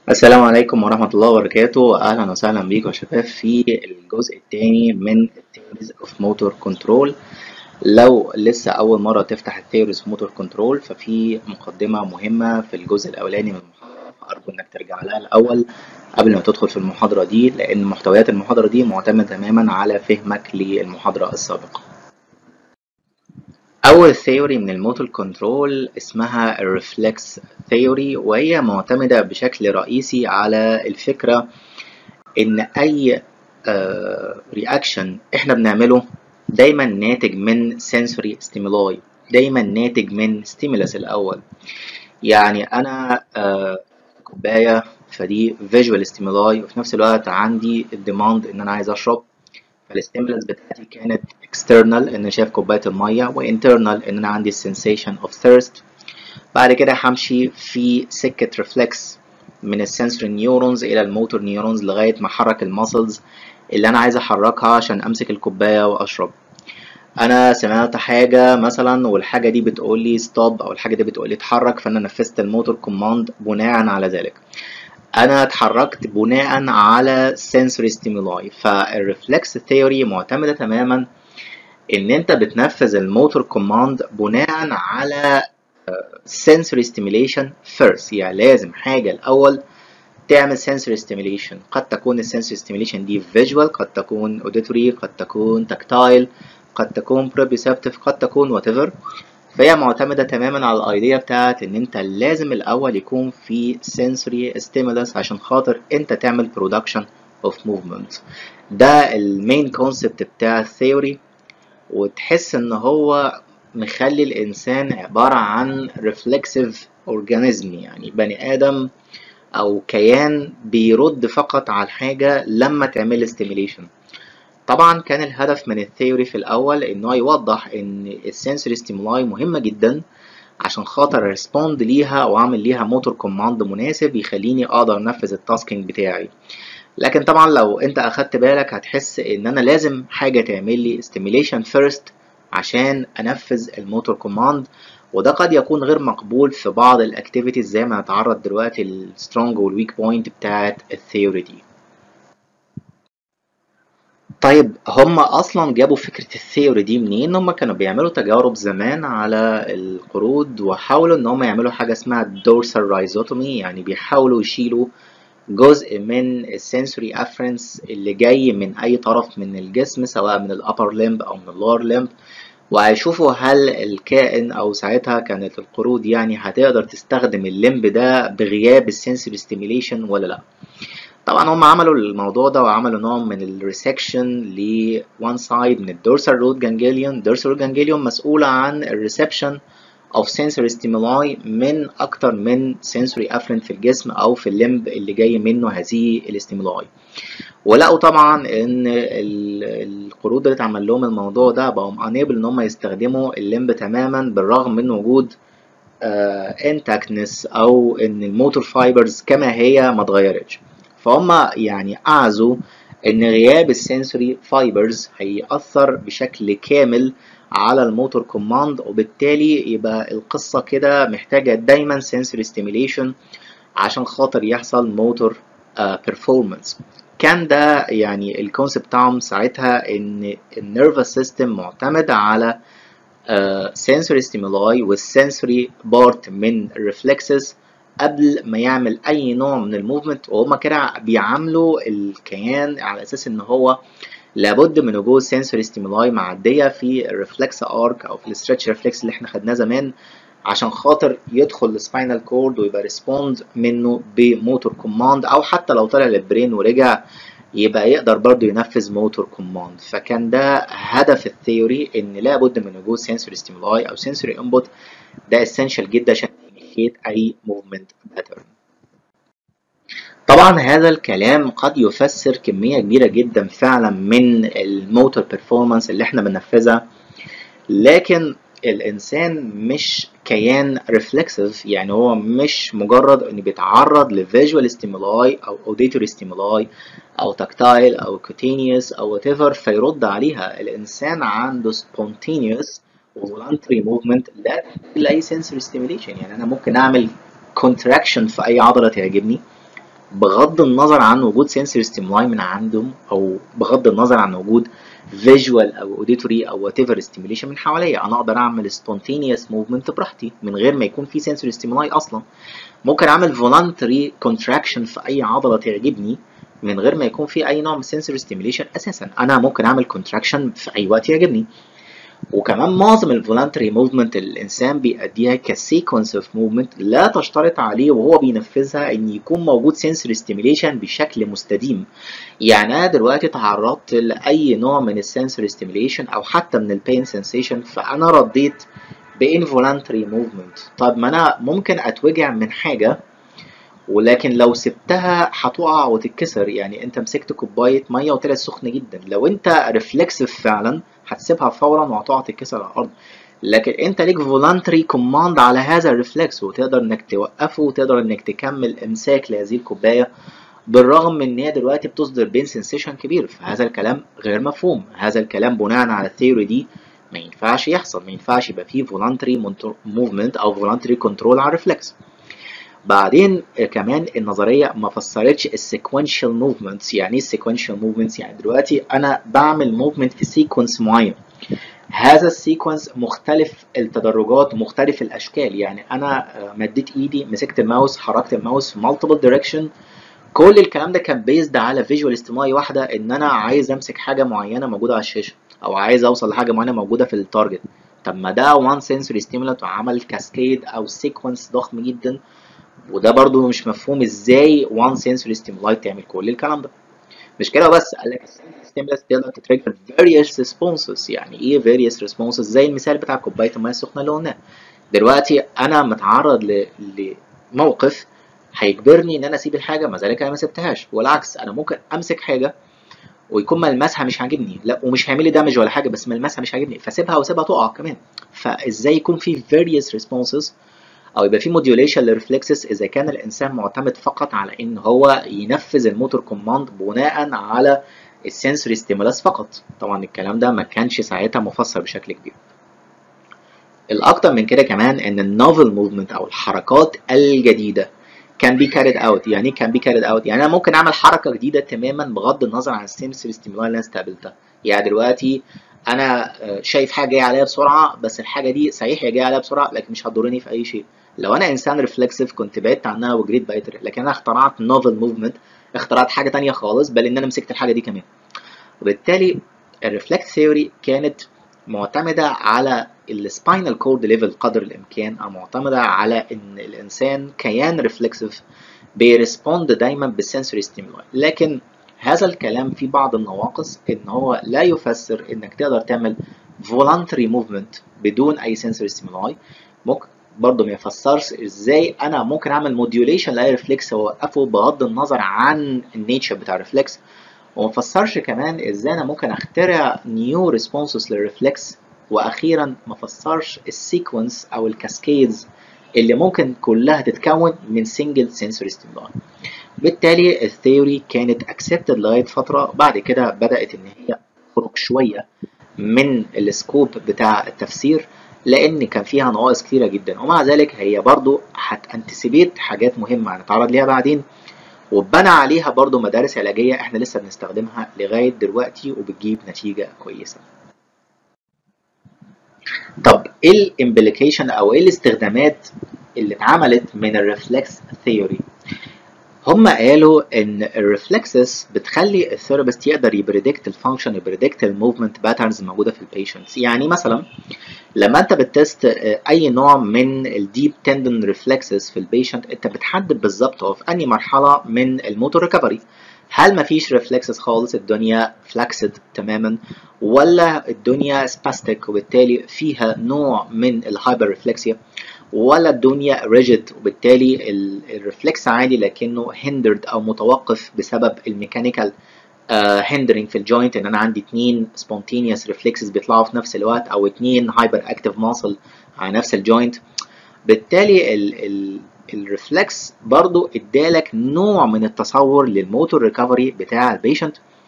السلام عليكم ورحمة الله وبركاته أهلا وسهلا بيكم يا شباب في الجزء الثاني من Theories of Motor Control لو لسه أول مرة تفتح Theories of Motor Control ففي مقدمة مهمة في الجزء الأولاني من المحاضرة فأرجو إنك ترجع لها الأول قبل ما تدخل في المحاضرة دي لأن محتويات المحاضرة دي معتمدة تماما على فهمك للمحاضرة السابقة أول ثيوري من الموتور كنترول اسمها الريفلكس ثيوري وهي معتمدة بشكل رئيسي على الفكرة إن أي رياكشن إحنا بنعمله دايما ناتج من sensory stimuli دايما ناتج من stimulus الأول يعني أنا uh, كوباية فدي visual stimuli وفي نفس الوقت عندي الديماند إن أنا عايز أشرب فالستيمولس بتاعتي كانت external ان شايف كوبايه الميه وinternal ان انا عندي sensation of thirst بعد كده همشي في سكه ريفلكس من السنسوري نيورونز الى الموتور نيورونز لغايه ما احرك المسلز اللي انا عايز احركها عشان امسك الكوبايه واشرب انا سمعت حاجه مثلا والحاجه دي بتقول لي ستوب او الحاجه دي بتقول لي اتحرك فانا نفذت الموتور كوماند بناء على ذلك انا اتحركت بناء على sensory stimuli فالريفلكس ثيوري معتمده تماما ان انت بتنفذ الموتور كوماند بناء على sensory stimulation first يعني لازم حاجه الاول تعمل sensory stimulation قد تكون السنسوري stimulation دي visual قد تكون auditory قد تكون tactile قد تكون proprioceptive قد تكون whatever فهي معتمدة تماما على الايديا بتاعت ان انت لازم الاول يكون في sensory stimulus عشان خاطر انت تعمل production of movement ده المين كونسبت بتاع الثيوري وتحس ان هو مخلي الانسان عبارة عن reflexive organism يعني بني ادم او كيان بيرد فقط على الحاجة لما تعمل stimulation طبعا كان الهدف من الثيوري في الاول انه يوضح ان السنسوري ستيمولاي مهمه جدا عشان خاطر ريسبوند ليها واعمل ليها موتور كوماند مناسب يخليني اقدر انفذ التاسكينج بتاعي لكن طبعا لو انت اخدت بالك هتحس ان انا لازم حاجه تعمل لي ستيميليشن فيرست عشان انفذ الموتور كوماند وده قد يكون غير مقبول في بعض الاكتيفيتيز زي ما هنتعرض دلوقتي السترونج والويك بوينت بتاعت الثيوري دي طيب هم اصلا جابوا فكره الثيوري دي منين هم كانوا بيعملوا تجارب زمان على القرود وحاولوا ان هم يعملوا حاجه اسمها دورسال رايزوتومي يعني بيحاولوا يشيلوا جزء من السنسوري افرنس اللي جاي من اي طرف من الجسم سواء من الابر لمب او من اللور لمب وهيشوفوا هل الكائن او ساعتها كانت القرود يعني هتقدر تستخدم اللمب ده بغياب السنسوري ستيميليشن ولا لا طبعا هم عملوا الموضوع ده وعملوا نوع من الريسكشن ل one side من الدورسال روت جانجليون الدورسال روت جانجليون مسؤولة عن الريسبشن of sensory stimuli من أكتر من sensory afferent في الجسم أو في اللمب اللي جاي منه هذه الاستيمولاي ولقوا طبعا إن القرود اللي اتعمل لهم الموضوع ده بقوا unable إن هم يستخدموا اللمب تماما بالرغم من وجود انتاكتنس uh, أو إن الموتور فايبرز كما هي ما اتغيرتش فهم يعني أعزوا إن غياب السنسوري فايبرز هيأثر بشكل كامل على الموتور كوماند وبالتالي يبقى القصة كده محتاجة دايما sensory stimulation عشان خاطر يحصل موتور performance كان ده يعني الكونسيبت بتاعهم ساعتها ان النيرفس سيستم معتمد على sensory stimuli والسنسوري بارت من الريفلكسز قبل ما يعمل اي نوع من الموفمنت وهما كده بيعاملوا الكيان على اساس ان هو لابد من وجود سنسوري ستيمولاي معديه في الريفلكس ارك او في الستريتش ريفلكس اللي احنا خدناه زمان عشان خاطر يدخل السباينال كورد ويبقى ريسبوند منه بموتور كوماند او حتى لو طلع للبرين ورجع يبقى يقدر برضه ينفذ موتور كوماند فكان ده هدف الثيوري ان لابد من وجود سنسوري ستيمولاي او سنسوري انبوت ده اسينشال جدا عشان initiate أي movement pattern. طبعا هذا الكلام قد يفسر كمية كبيرة جدا فعلا من الموتور بيرفورمانس اللي احنا بننفذها لكن الإنسان مش كيان ريفلكسيف يعني هو مش مجرد إنه بيتعرض لفيجوال ستيمولاي أو أوديتوري ستيمولاي أو تاكتايل أو كوتينيوس أو whatever فيرد عليها الإنسان عنده spontaneous voluntary movement لا لاي sensory stimulation يعني انا ممكن اعمل contraction في اي عضله تعجبني بغض النظر عن وجود سنسوري ستيمولاي من عندهم او بغض النظر عن وجود فيجوال او اوديتوري او وات ايفر ستيميوليشن من حواليا انا اقدر اعمل سبونتينيوس موفمنت براحتي من غير ما يكون في سنسوري ستيمولاي اصلا ممكن اعمل فولنتري كونتراكشن في اي عضله تعجبني من غير ما يكون في اي نوع من سنسوري ستيميوليشن اساسا انا ممكن اعمل كونتراكشن في اي وقت يعجبني وكمان معظم الفولنتري موفمنت الانسان بيأديها كسيكونس اوف موفمنت لا تشترط عليه وهو بينفذها ان يكون موجود سنسوري ستيميوليشن بشكل مستديم يعني انا دلوقتي تعرضت لاي نوع من السنسوري ستيميوليشن او حتى من البين سنسيشن فانا رديت بانفولنتري موفمنت طب ما انا ممكن اتوجع من حاجه ولكن لو سبتها هتقع وتتكسر يعني انت مسكت كوبايه ميه وطلعت سخنه جدا لو انت ريفلكسيف فعلا هتسيبها فورا وهتقع تتكسر على الارض لكن انت ليك فولنتري كوماند على هذا الريفلكس وتقدر انك توقفه وتقدر انك تكمل امساك لهذه الكوبايه بالرغم من ان هي دلوقتي بتصدر بين سنسيشن كبير فهذا الكلام غير مفهوم هذا الكلام بناء على الثيوري دي ما ينفعش يحصل ما ينفعش يبقى فيه فولنتري موفمنت او فولنتري كنترول على الريفلكس بعدين كمان النظريه ما فسرتش السيكونشال موفمنتس يعني ايه السيكونشال موفمنتس يعني دلوقتي انا بعمل موفمنت في سيكونس معين هذا السيكونس مختلف التدرجات مختلف الاشكال يعني انا مديت ايدي مسكت الماوس حركت الماوس في مالتيبل دايركشن كل الكلام ده كان بيزد على فيجوال استيماي واحده ان انا عايز امسك حاجه معينه موجوده على الشاشه او عايز اوصل لحاجه معينه موجوده في التارجت طب ما ده وان سنسوري ستيمولانت وعمل كاسكيد او سيكونس ضخم جدا وده برضو مش مفهوم ازاي وان سنسوري ستيمولاي تعمل كل الكلام ده مش كده بس قال لك الستيمولاس تقدر تتريجر various responses يعني ايه various responses زي المثال بتاع كوبايه الميه السخنه اللي قلناه دلوقتي انا متعرض ل... لموقف هيجبرني ان انا اسيب الحاجه ما ذلك انا ما سبتهاش والعكس انا ممكن امسك حاجه ويكون ملمسها مش عاجبني لا ومش هيعمل لي دامج ولا حاجه بس ملمسها مش عاجبني فاسيبها واسيبها تقع كمان فازاي يكون في various responses او يبقى في موديوليشن للريفلكسز اذا كان الانسان معتمد فقط على ان هو ينفذ الموتور كوماند بناء على السنسوري ستيمولاس فقط طبعا الكلام ده ما كانش ساعتها مفسر بشكل كبير الاكتر من كده كمان ان النوفل موفمنت او الحركات الجديده كان بي كاريد اوت يعني ايه كان بي كاريد اوت يعني انا ممكن اعمل حركه جديده تماما بغض النظر عن السنسوري ستيمولاي اللي انا استقبلتها يعني دلوقتي انا شايف حاجه جايه عليا بسرعه بس الحاجه دي صحيح هي جايه عليا بسرعه لكن مش هتضرني في اي شيء لو انا انسان ريفلكسيف كنت بعدت عنها وجريت بقيت لكن انا اخترعت نوفل موفمنت اخترعت حاجه تانية خالص بل ان انا مسكت الحاجه دي كمان وبالتالي الريفلكس ثيوري كانت معتمده على السباينال كورد ليفل قدر الامكان او معتمده على ان الانسان كيان ريفلكسيف بيرسبوند دايما بالسنسوري ستيمولاي لكن هذا الكلام فيه بعض النواقص ان هو لا يفسر انك تقدر تعمل voluntary movement بدون اي sensory stimuli ممكن برضه ما يفسرش ازاي انا ممكن اعمل موديوليشن لاي ريفلكس واوقفه بغض النظر عن النيتشر بتاع الريفلكس وما فسرش كمان ازاي انا ممكن اخترع نيو ريسبونسز للريفلكس واخيرا ما فسرش السيكونس او الكاسكيدز اللي ممكن كلها تتكون من سنجل سنسوري ستيمولاي بالتالي الثيوري كانت اكسبتد لغايه فتره بعد كده بدات ان هي تخرج شويه من السكوب بتاع التفسير لان كان فيها نواقص كتيره جدا ومع ذلك هي برضو هتانتسيبيت حاجات مهمه هنتعرض ليها بعدين وبنى عليها برضو مدارس علاجيه احنا لسه بنستخدمها لغايه دلوقتي وبتجيب نتيجه كويسه طب ايه الامبليكيشن او ايه الاستخدامات اللي اتعملت من الريفلكس ثيوري هم قالوا ان الريفلكسز بتخلي الثيرابيست يقدر يبريدكت الفانكشن يبريدكت الموفمنت باترنز الموجوده في البيشنتس يعني مثلا لما انت بتست اي نوع من الديب تندن ريفلكسز في البيشنت انت بتحدد بالظبط هو في انهي مرحله من الموتور ريكفري هل مفيش ريفلكسز خالص الدنيا فلاكسد تماما ولا الدنيا سباستيك وبالتالي فيها نوع من الهايبر ريفلكسيا ولا الدنيا ريجيد وبالتالي الريفلكس عادي لكنه هندرد او متوقف بسبب الميكانيكال هندرنج في الجوينت ان انا عندي اتنين سبونتينيوس ريفلكسز بيطلعوا في نفس الوقت او اتنين هايبر اكتيف ماسل على نفس الجوينت بالتالي ال ال الريفلكس برضو ادالك نوع من التصور للموتور ريكفري بتاع البيشنت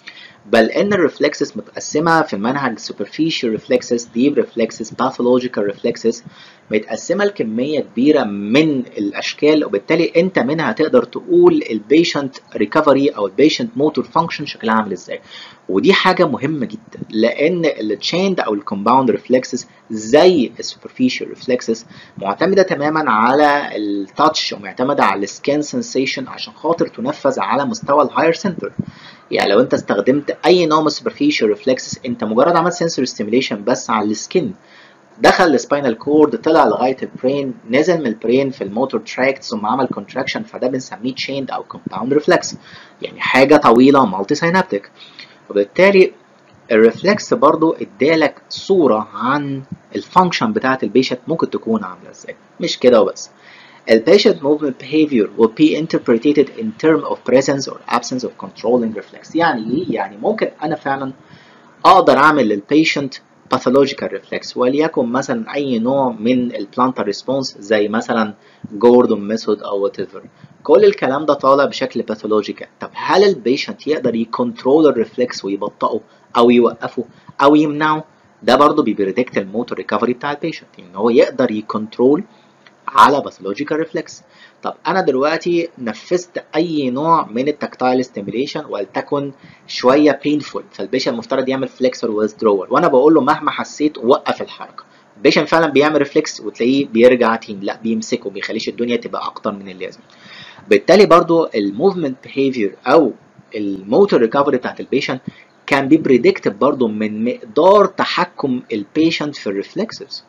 بل ان الريفلكسز متقسمه في المنهج superficial reflexes deep reflexes pathological reflexes متقسمه لكميه كبيره من الاشكال وبالتالي انت منها تقدر تقول البيشنت ريكفري او البيشنت موتور فانكشن شكلها عامل ازاي ودي حاجه مهمه جدا لان التشيند او الكومباوند ريفلكسز زي السوبرفيشال ريفلكسز معتمده تماما على التاتش ومعتمده على السكان سensation عشان خاطر تنفذ على مستوى الهاير سنتر يعني لو انت استخدمت اي نوع من السوبرفيشال ريفلكسز انت مجرد عملت سنسور ستيميليشن بس على السكن دخل السباينال كورد طلع لغايه البرين نزل من البرين في الموتور تراكت ثم عمل كونتراكشن فده بنسميه تشيند او كومباوند ريفلكس يعني حاجه طويله مالتي سينابتيك وبالتالي الريفلكس برضو ادالك صوره عن الفانكشن بتاعه البيشنت ممكن تكون عامله ازاي مش كده وبس The patient movement behavior will be interpreted in terms of presence or absence of controlling reflex. يعني ايه؟ يعني ممكن انا فعلا اقدر اعمل للبيشنت pathological reflex وليكن مثلا اي نوع من البلانتر ريسبونس زي مثلا جوردون ميثود او whatever. كل الكلام ده طالع بشكل باثولوجيكال. طب هل البيشنت يقدر يكنترول الريفلكس ويبطئه او يوقفه او يمنعه؟ ده برضه بيبريدكت الموتور ريكفري بتاع البيشنت ان هو يقدر يكنترول على باثولوجيكال ريفلكس طب انا دلوقتي نفذت اي نوع من التكتايل ستيميليشن ولتكن شويه بينفول فالبيشن المفترض يعمل فليكسور ويزدرول وانا بقول له مهما حسيت وقف الحركه البيشن فعلا بيعمل ريفلكس وتلاقيه بيرجع تاني لا بيمسكه بيخليش الدنيا تبقى اكتر من اللازم بالتالي برضو الموفمنت بيهيفير او الموتور ريكفري بتاعت البيشن كان بي بريدكتد برضو من مقدار تحكم البيشنت في الريفلكسز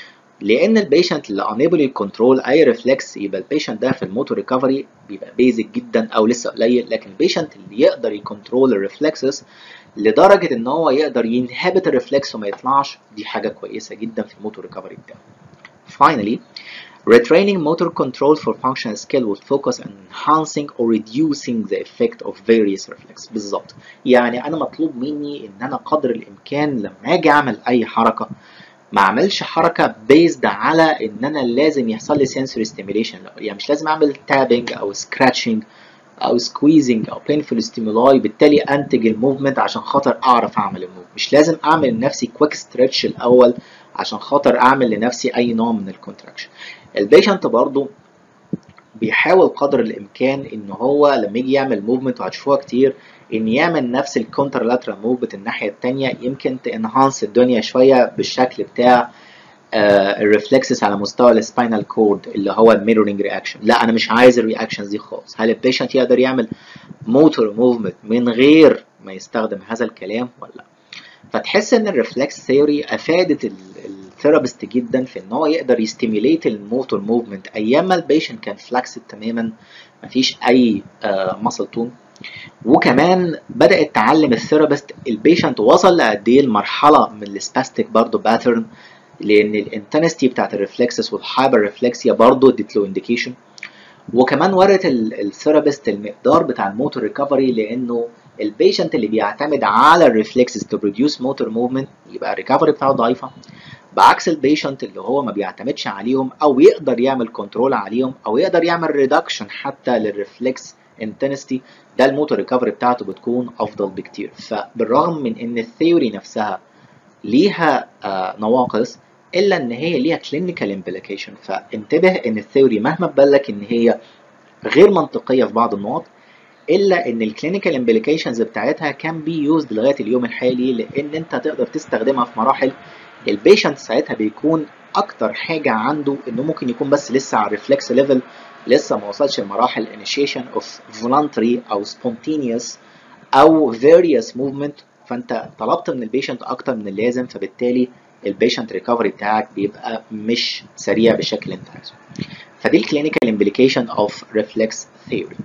لان البيشنت اللي unable يكنترول اي ريفلكس يبقى البيشنت ده في الموتور ريكفري بيبقى بيزك جدا او لسه قليل لكن البيشنت اللي يقدر يكنترول الريفلكسز لدرجه ان هو يقدر ينهبت الريفلكس وما يطلعش دي حاجه كويسه جدا في الموتور ريكفري بتاعه. Finally, retraining motor control for functional skill will focus on enhancing or reducing the effect of various reflex بالظبط يعني انا مطلوب مني ان انا قدر الامكان لما اجي اعمل اي حركه ما اعملش حركه بيزد على ان انا لازم يحصل لي sensory stimulation يعني مش لازم اعمل تابنج او سكراتشنج او سكويزنج او painful stimuli بالتالي انتج الموفمنت عشان خاطر اعرف اعمل الموف مش لازم اعمل لنفسي كويك ستريتش الاول عشان خاطر اعمل لنفسي اي نوع من الكونتراكشن البيشنت برضو بيحاول قدر الامكان ان هو لما يجي يعمل موفمنت وهتشوفوها كتير ان يعمل نفس الكونتر لاترال موفمنت الناحيه الثانيه يمكن تنهانس الدنيا شويه بالشكل بتاع الريفلكسز على مستوى السباينال كورد اللي هو الميرورنج رياكشن لا انا مش عايز الرياكشنز دي خالص هل البيشنت يقدر يعمل موتور موفمنت من غير ما يستخدم هذا الكلام ولا لا فتحس ان الريفلكس ثيوري افادت الثيرابيست جدا في ان هو يقدر يستيميليت الموتور موفمنت ايام ما البيشنت كان فلاكسد تماما مفيش اي ماسل تون وكمان بدات تعلم الثيرابيست البيشنت وصل لقد ايه المرحله من السباستيك برضه باترن لان الانتنستي بتاعت الريفلكسز والهايبر ريفلكسيا برضه ادت له انديكيشن وكمان ورت الثيرابيست المقدار بتاع الموتور ريكفري لانه البيشنت اللي بيعتمد على الريفلكسز تو بروديوس موتور موفمنت يبقى الريكفري بتاعه ضعيفه بعكس البيشنت اللي هو ما بيعتمدش عليهم او يقدر يعمل كنترول عليهم او يقدر يعمل ريدكشن حتى للريفلكس انتنستي ده الموتور ريكفري بتاعته بتكون افضل بكتير فبالرغم من ان الثيوري نفسها ليها آه نواقص الا ان هي ليها كلينيكال امبليكيشن فانتبه ان الثيوري مهما تبلك ان هي غير منطقيه في بعض النقط الا ان الكلينيكال امبليكيشنز بتاعتها كان بي يوزد لغايه اليوم الحالي لان انت تقدر تستخدمها في مراحل البيشنت ساعتها بيكون اكتر حاجه عنده انه ممكن يكون بس لسه على الريفلكس ليفل لسه ما وصلش لمراحل initiation of voluntary او spontaneous او various movement فانت طلبت من البيشنت اكتر من اللازم فبالتالي البيشنت ريكفري بتاعك بيبقى مش سريع بالشكل اللي انت عايزه فدي الكلينيكال امبليكيشن اوف ريفلكس ثيوري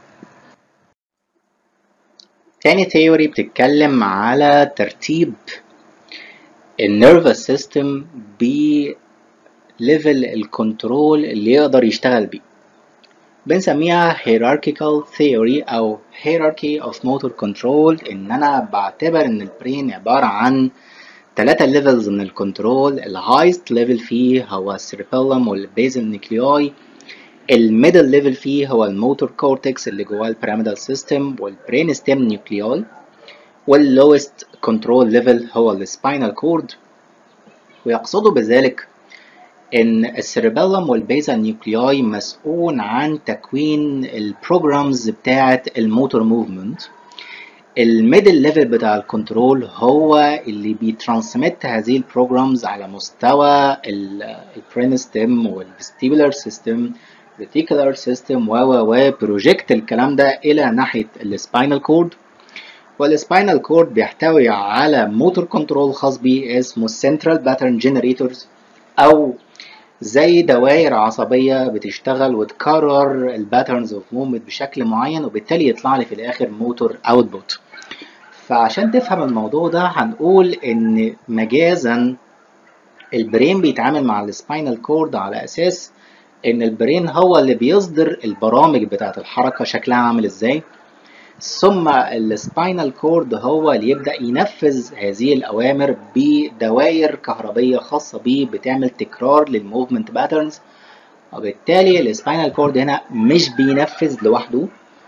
تاني ثيوري بتتكلم على ترتيب النيرفس سيستم بليفل الكنترول اللي يقدر يشتغل بيه بنسميها hierarchical theory او hierarchy of motor control ان انا بعتبر ان البرين عبارة عن ثلاثة ليفلز من الكنترول الهايست ليفل فيه هو السيربيلم والبيزل نيكليوي الميدل ليفل فيه هو الموتور كورتكس اللي جواه البيراميدال سيستم والبرين ستيم نيوكليوي واللوست كنترول ليفل هو السباينال كورد ويقصدوا بذلك ان السيربيلم والبيزا نيوكلياي مسؤول عن تكوين البروجرامز بتاعه الموتور موفمنت الميدل ليفل بتاع الكنترول هو اللي بيترانسميت هذه البروجرامز على مستوى البرين ستيم والفيستيبولار سيستم ريتيكولار سيستم و و و بروجكت الكلام ده الى ناحيه السباينال كورد والسباينال كورد بيحتوي على موتور كنترول خاص بيه اسمه السنترال باترن جنريتورز او زي دوائر عصبية بتشتغل وتكرر الباترنز اوف موفمنت بشكل معين وبالتالي يطلع لي في الاخر موتور اوتبوت فعشان تفهم الموضوع ده هنقول ان مجازا البرين بيتعامل مع السباينال كورد على اساس ان البرين هو اللي بيصدر البرامج بتاعه الحركه شكلها عامل ازاي ثم السباينال كورد هو اللي يبدا ينفذ هذه الاوامر بدوائر كهربيه خاصه بيه بتعمل تكرار للموفمنت باترنز وبالتالي السباينال كورد هنا مش بينفذ لوحده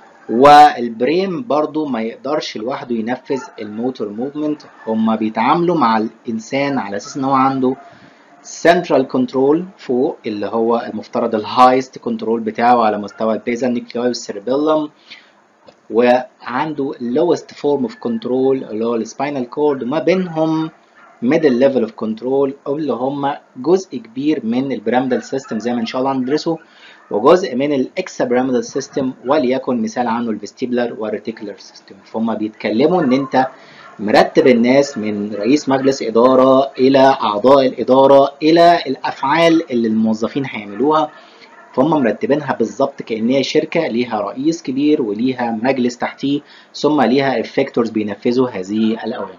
والبرين برضو ما يقدرش لوحده ينفذ الموتور موفمنت هما بيتعاملوا مع الانسان على اساس ان هو عنده central كنترول فوق اللي هو المفترض الهايست كنترول بتاعه على مستوى البيزا نيكليوي والسيربيلم وعنده lowest form of control اللي هو السباينال كورد وما بينهم middle level of control اللي هم جزء كبير من البيراميدال سيستم زي ما ان شاء الله هندرسه وجزء من الاكسا بيراميدال سيستم وليكن مثال عنه الفيستيبولار والريتيكولار سيستم فهم بيتكلموا ان انت مرتب الناس من رئيس مجلس إدارة إلى أعضاء الإدارة إلى الأفعال اللي الموظفين هيعملوها فهم مرتبينها بالظبط كأن هي شركة ليها رئيس كبير وليها مجلس تحتيه ثم ليها افكتورز بينفذوا هذه الأوامر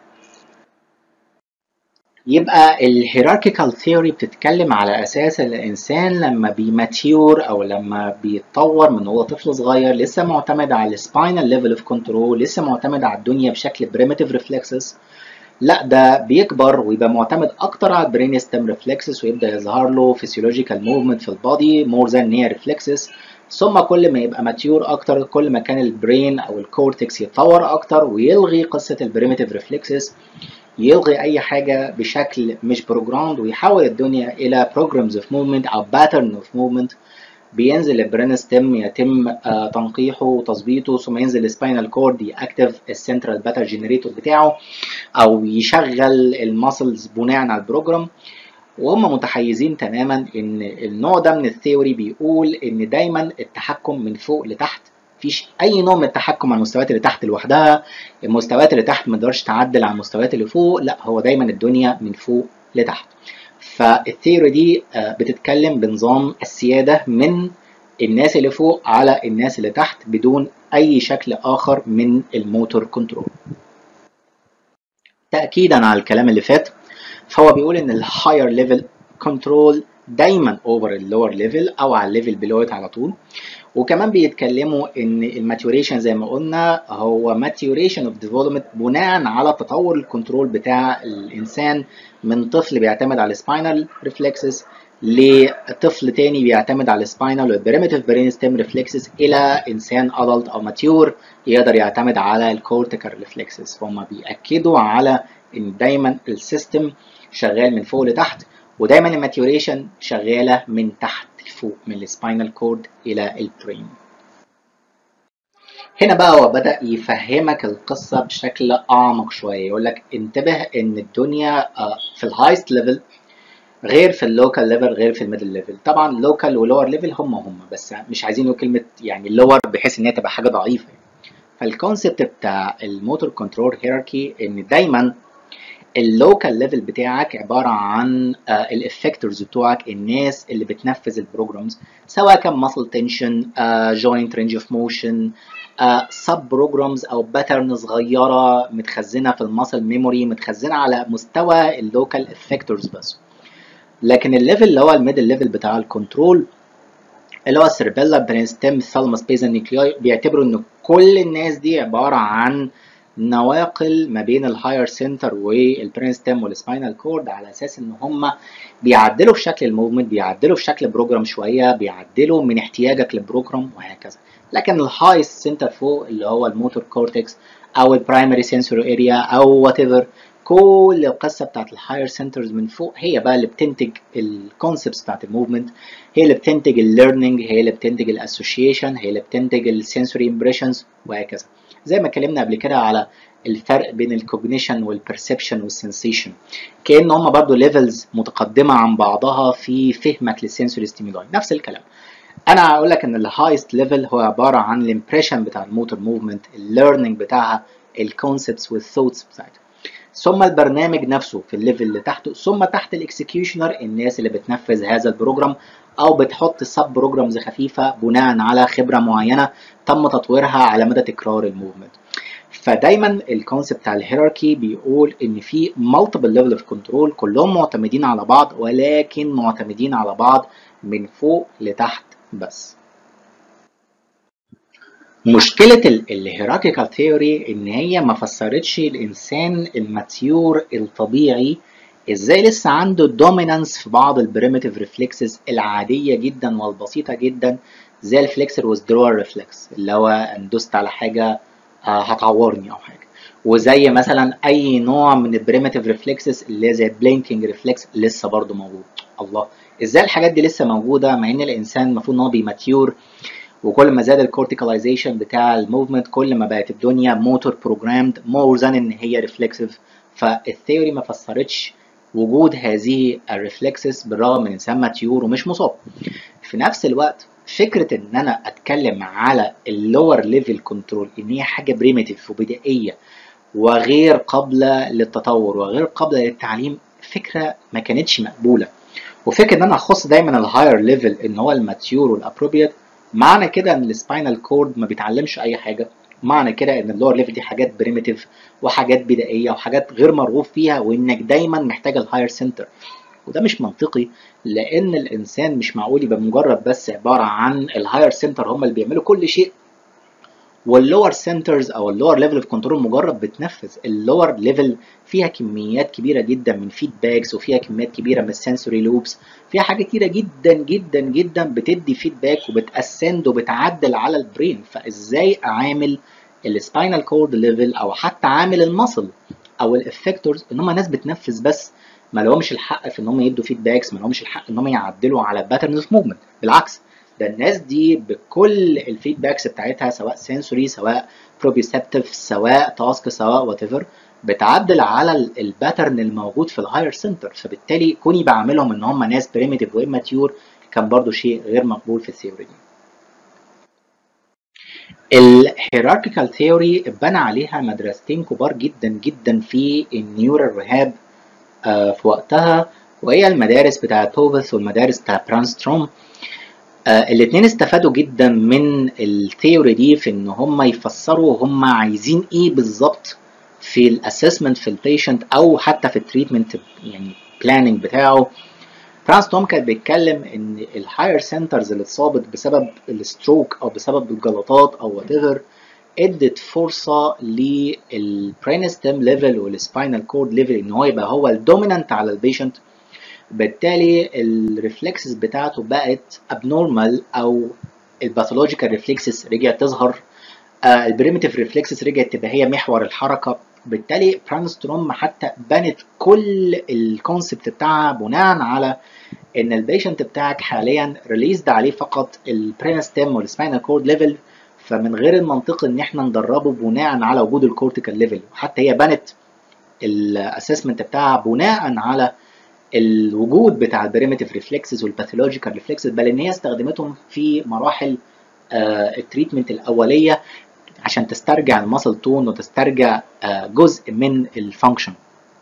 يبقى الهيراركيكال ثيوري بتتكلم على اساس الانسان لما بيماتيور او لما بيتطور من هو طفل صغير لسه معتمد على السباينال ليفل اوف كنترول لسه معتمد على الدنيا بشكل بريمتيف ريفلكسز لا ده بيكبر ويبقى معتمد اكتر على البرين ستيم ريفلكسز ويبدا يظهر له فيسيولوجيكال موفمنت في البادي مور ذان هي ريفلكسز ثم كل ما يبقى ماتيور اكتر كل ما كان البرين او الكورتكس يتطور اكتر ويلغي قصه البريمتيف ريفلكسز يلغي اي حاجه بشكل مش بروجرامد ويحول الدنيا الى programs of movement او pattern of movement بينزل البرين ستيم يتم تنقيحه وتظبيطه ثم ينزل السباينال كورد ياكتف السنترال باتر جنريتور بتاعه او يشغل الماسلز بناء على البروجرام وهم متحيزين تماما ان النوع ده من الثيوري بيقول ان دايما التحكم من فوق لتحت مفيش اي نوع من التحكم على المستويات اللي تحت لوحدها المستويات اللي تحت ما تقدرش تعدل على المستويات اللي فوق لا هو دايما الدنيا من فوق لتحت فالثيوري دي بتتكلم بنظام السياده من الناس اللي فوق على الناس اللي تحت بدون اي شكل اخر من الموتور كنترول تاكيدا على الكلام اللي فات فهو بيقول ان الهاير ليفل كنترول دايما اوفر اللور ليفل او على الليفل بلوت على طول وكمان بيتكلموا ان الماتيوريشن زي ما قلنا هو ماتيوريشن اوف ديفلوبمنت بناء على تطور الكنترول بتاع الانسان من طفل بيعتمد على السباينال ريفلكسز لطفل تاني بيعتمد على السباينال والبريمتيف برين ستيم ريفلكسز الى انسان ادلت او ماتيور يقدر يعتمد على الكورتيكال ريفلكسز فهم بياكدوا على ان دايما السيستم شغال من فوق لتحت ودايما الماتيوريشن شغاله من تحت لفوق من السباينال كورد الى البرين هنا بقى هو بدأ يفهمك القصة بشكل أعمق شوية يقول لك انتبه إن الدنيا في الهايست ليفل غير في اللوكال ليفل غير في الميدل ليفل طبعا لوكال ولور ليفل هم هم بس مش عايزين نقول كلمة يعني لور بحيث إن هي تبقى حاجة ضعيفة فالكونسبت بتاع الموتور كنترول هيراركي إن دايما اللوكال ليفل بتاعك عباره عن الافكتورز بتوعك الناس اللي بتنفذ البروجرامز سواء كان ماسل تنشن جوينت رينج اوف موشن سب بروجرامز او باترن صغيره متخزنه في الماسل ميموري متخزنه على مستوى اللوكال افكتورز بس لكن الليفل اللي هو الميدل ليفل بتاع الكنترول اللي هو السيربيلا برين ستيم ثالموس بيزا نيكلياي بيعتبروا ان كل الناس دي عباره عن نواقل ما بين الهاير سنتر والبرين ستيم والسباينال كورد على اساس ان هم بيعدلوا في شكل الموفمنت بيعدلوا في شكل بروجرام شويه بيعدلوا من احتياجك للبروجرام وهكذا لكن الهايست سنتر فوق اللي هو الموتور كورتكس او البرايمري سنسوري اريا او وات ايفر كل القصه بتاعت الهاير سنترز من فوق هي بقى اللي بتنتج الكونسبتس بتاعت الموفمنت هي اللي بتنتج الليرنينج هي اللي بتنتج الاسوشيشن هي اللي بتنتج السنسوري امبريشنز وهكذا زي ما اتكلمنا قبل كده على الفرق بين الكوجنيشن والبرسبشن والسنسيشن كأن هما برضو ليفلز متقدمة عن بعضها في فهمك للسنسوري ستيمولاي نفس الكلام انا هقول لك ان الهايست ليفل هو عباره عن الامبريشن بتاع الموتور موفمنت الليرنينج بتاعها الكونسبتس والثوتس بتاعتها ثم البرنامج نفسه في الليفل اللي تحته ثم تحت الاكسكيوشنر الناس اللي بتنفذ هذا البروجرام او بتحط سب بروجرامز خفيفه بناء على خبره معينه تم تطويرها على مدى تكرار الموفمنت فدايما الكونسيبت بتاع الهيراركي بيقول ان في مالتيبل ليفل اوف كنترول كلهم معتمدين على بعض ولكن معتمدين على بعض من فوق لتحت بس مشكلة الهيراركيكال ثيوري إن هي ما فسرتش الإنسان الماتيور الطبيعي إزاي لسه عنده دومينانس في بعض البريمتيف ريفلكسز العادية جدا والبسيطة جدا زي الفليكسر ويزدرول ريفلكس اللي هو إن دوست على حاجة هتعورني أو حاجة وزي مثلا أي نوع من البريمتيف ريفلكسز اللي زي البلينكينج ريفلكس لسه برضه موجود الله ازاي الحاجات دي لسه موجوده مع ان الانسان المفروض ان هو بيماتيور وكل ما زاد الكورتيكاليزيشن بتاع الموفمنت كل ما بقت الدنيا موتور بروجرامد مور ذان ان هي ريفلكسيف فالثيوري ما فسرتش وجود هذه الريفلكسز بالرغم من الانسان ماتيور ومش مصاب في نفس الوقت فكره ان انا اتكلم على اللور ليفل كنترول ان هي حاجه بريميتيف وبدائيه وغير قابله للتطور وغير قابله للتعليم فكره ما كانتش مقبوله وفكره ان انا اخص دايما الهاير ليفل ان هو الماتيور والابروبريت معنى كده ان السباينال كورد ما بيتعلمش اي حاجه معنى كده ان اللور ليفل دي حاجات بريميتيف وحاجات بدائيه وحاجات غير مرغوب فيها وانك دايما محتاج الهاير سنتر وده مش منطقي لان الانسان مش معقول يبقى مجرد بس عباره عن الهاير سنتر هم اللي بيعملوا كل شيء واللور سنترز او اللور ليفل اوف كنترول مجرد بتنفذ اللور ليفل فيها كميات كبيره جدا من فيدباكس وفيها كميات كبيره من السنسوري لوبس فيها حاجات كتيره جدا جدا جدا بتدي فيدباك وبتاسند وبتعدل على البرين فازاي اعامل السباينال كورد ليفل او حتى عامل المصل او الافكتورز ان هم ناس بتنفذ بس ما لهمش الحق في ان هم يدوا فيدباكس ما لهمش الحق ان هم يعدلوا على باترنز اوف موفمنت بالعكس ده الناس دي بكل الفيدباكس بتاعتها سواء سنسوري سواء بروبيسبتيف سواء تاسك سواء وات ايفر بتعدل على الباترن الموجود في الهاير سنتر فبالتالي كوني بعملهم ان هم ناس بريميتيف واماتيور كان برضو شيء غير مقبول في الثيوري دي الهيراركيكال ثيوري اتبنى عليها مدرستين كبار جدا جدا في النيورال ريهاب آه في وقتها وهي المدارس بتاعت بوفث والمدارس بتاعت برانستروم آه الاثنين استفادوا جدا من الثيوري دي في ان هم يفسروا هم عايزين ايه بالظبط في الاسسمنت في البيشنت او حتى في التريتمنت يعني بلاننج بتاعه فرانس توم كان بيتكلم ان الهاير سنترز اللي اتصابت بسبب الستروك او بسبب الجلطات او وات ايفر ادت فرصه للبرينستم ليفل والسباينال كورد ليفل ان هو يبقى هو الدومينانت على البيشنت بالتالي الريفلكسز بتاعته بقت ابنورمال او الباثولوجيكال ريفلكسز رجعت تظهر آه البريمتيف ريفلكسز رجعت تبقى هي محور الحركه بالتالي برانستروم حتى بنت كل الكونسبت بتاعها بناء على ان البيشنت بتاعك حاليا ريليزد عليه فقط البرينستم والسباينال كورد ليفل فمن غير المنطق ان احنا ندربه بناء على وجود الكورتيكال ليفل حتى هي بنت الاسسمنت بتاعها بناء على الوجود بتاع البريمتيف ريفلكسز والباثولوجيكال ريفلكسز بل ان هي استخدمتهم في مراحل آه التريتمنت الاوليه عشان تسترجع المسل تون وتسترجع آه جزء من الفانكشن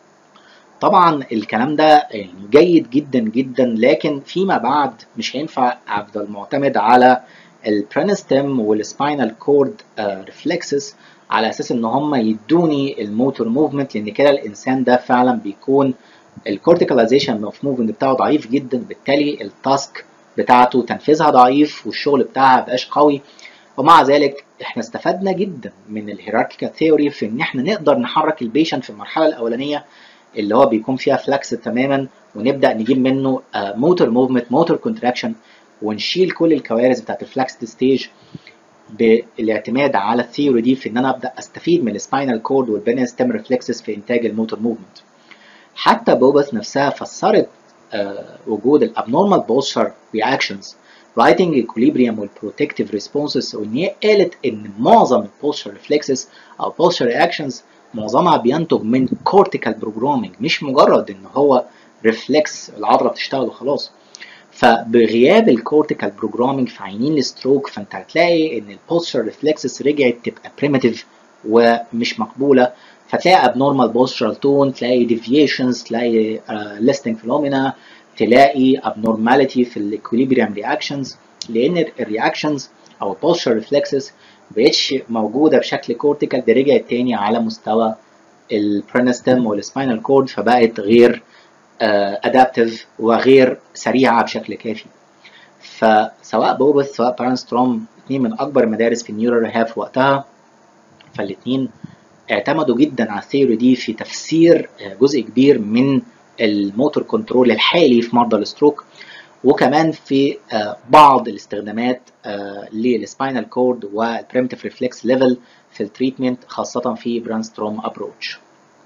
طبعا الكلام ده يعني جيد جدا جدا لكن فيما بعد مش هينفع افضل معتمد على البرينستم والسباينال كورد ريفلكسز على اساس ان هم يدوني الموتور موفمنت لان كده الانسان ده فعلا بيكون الكورتيكاليزيشن اوف موفمنت بتاعه ضعيف جدا بالتالي التاسك بتاعته تنفيذها ضعيف والشغل بتاعها مبقاش قوي ومع ذلك احنا استفدنا جدا من الهيراركيكال ثيوري في ان احنا نقدر نحرك البيشنت في المرحله الاولانيه اللي هو بيكون فيها فلكس تماما ونبدا نجيب منه موتور موفمنت موتور كونتراكشن ونشيل كل الكوارث بتاعت الفلكس ستيج بالاعتماد على الثيوري دي في ان انا ابدا استفيد من السباينال كورد والبنيا ستيم ريفلكسز في انتاج الموتور موفمنت حتى بوبث نفسها فسرت آه وجود الابنورمال بوستشر رياكشنز رايتنج ايكوليبريم والبروتكتيف ريسبونسز وان هي قالت ان معظم البوستشر ريفلكسز او بوستشر رياكشنز معظمها بينتج من كورتيكال بروجرامينج مش مجرد ان هو ريفلكس العضله بتشتغل وخلاص فبغياب الكورتيكال بروجرامينج في عينين الستروك فانت هتلاقي ان البوستشر ريفلكسز رجعت تبقى بريمتيف ومش مقبوله فتلاقي abnormal postural tone تلاقي deviations تلاقي uh, listing phenomena تلاقي abnormality في الاكوليبريم reactions لان الرياكشنز او posture reflexes مبقتش موجوده بشكل كورتيكال ده رجعت تاني على مستوى البرينستم والسباينال كورد فبقت غير ادابتيف uh, وغير سريعه بشكل كافي فسواء بوبث سواء بارنستروم اثنين من اكبر المدارس في النيورال ريهاب في وقتها فالاثنين اعتمدوا جدا على الثيوري دي في تفسير جزء كبير من الموتور كنترول الحالي في مرضى الستروك وكمان في بعض الاستخدامات للسباينال كورد والبريمتيف ريفلكس ليفل في التريتمنت خاصة في برانستروم ابروتش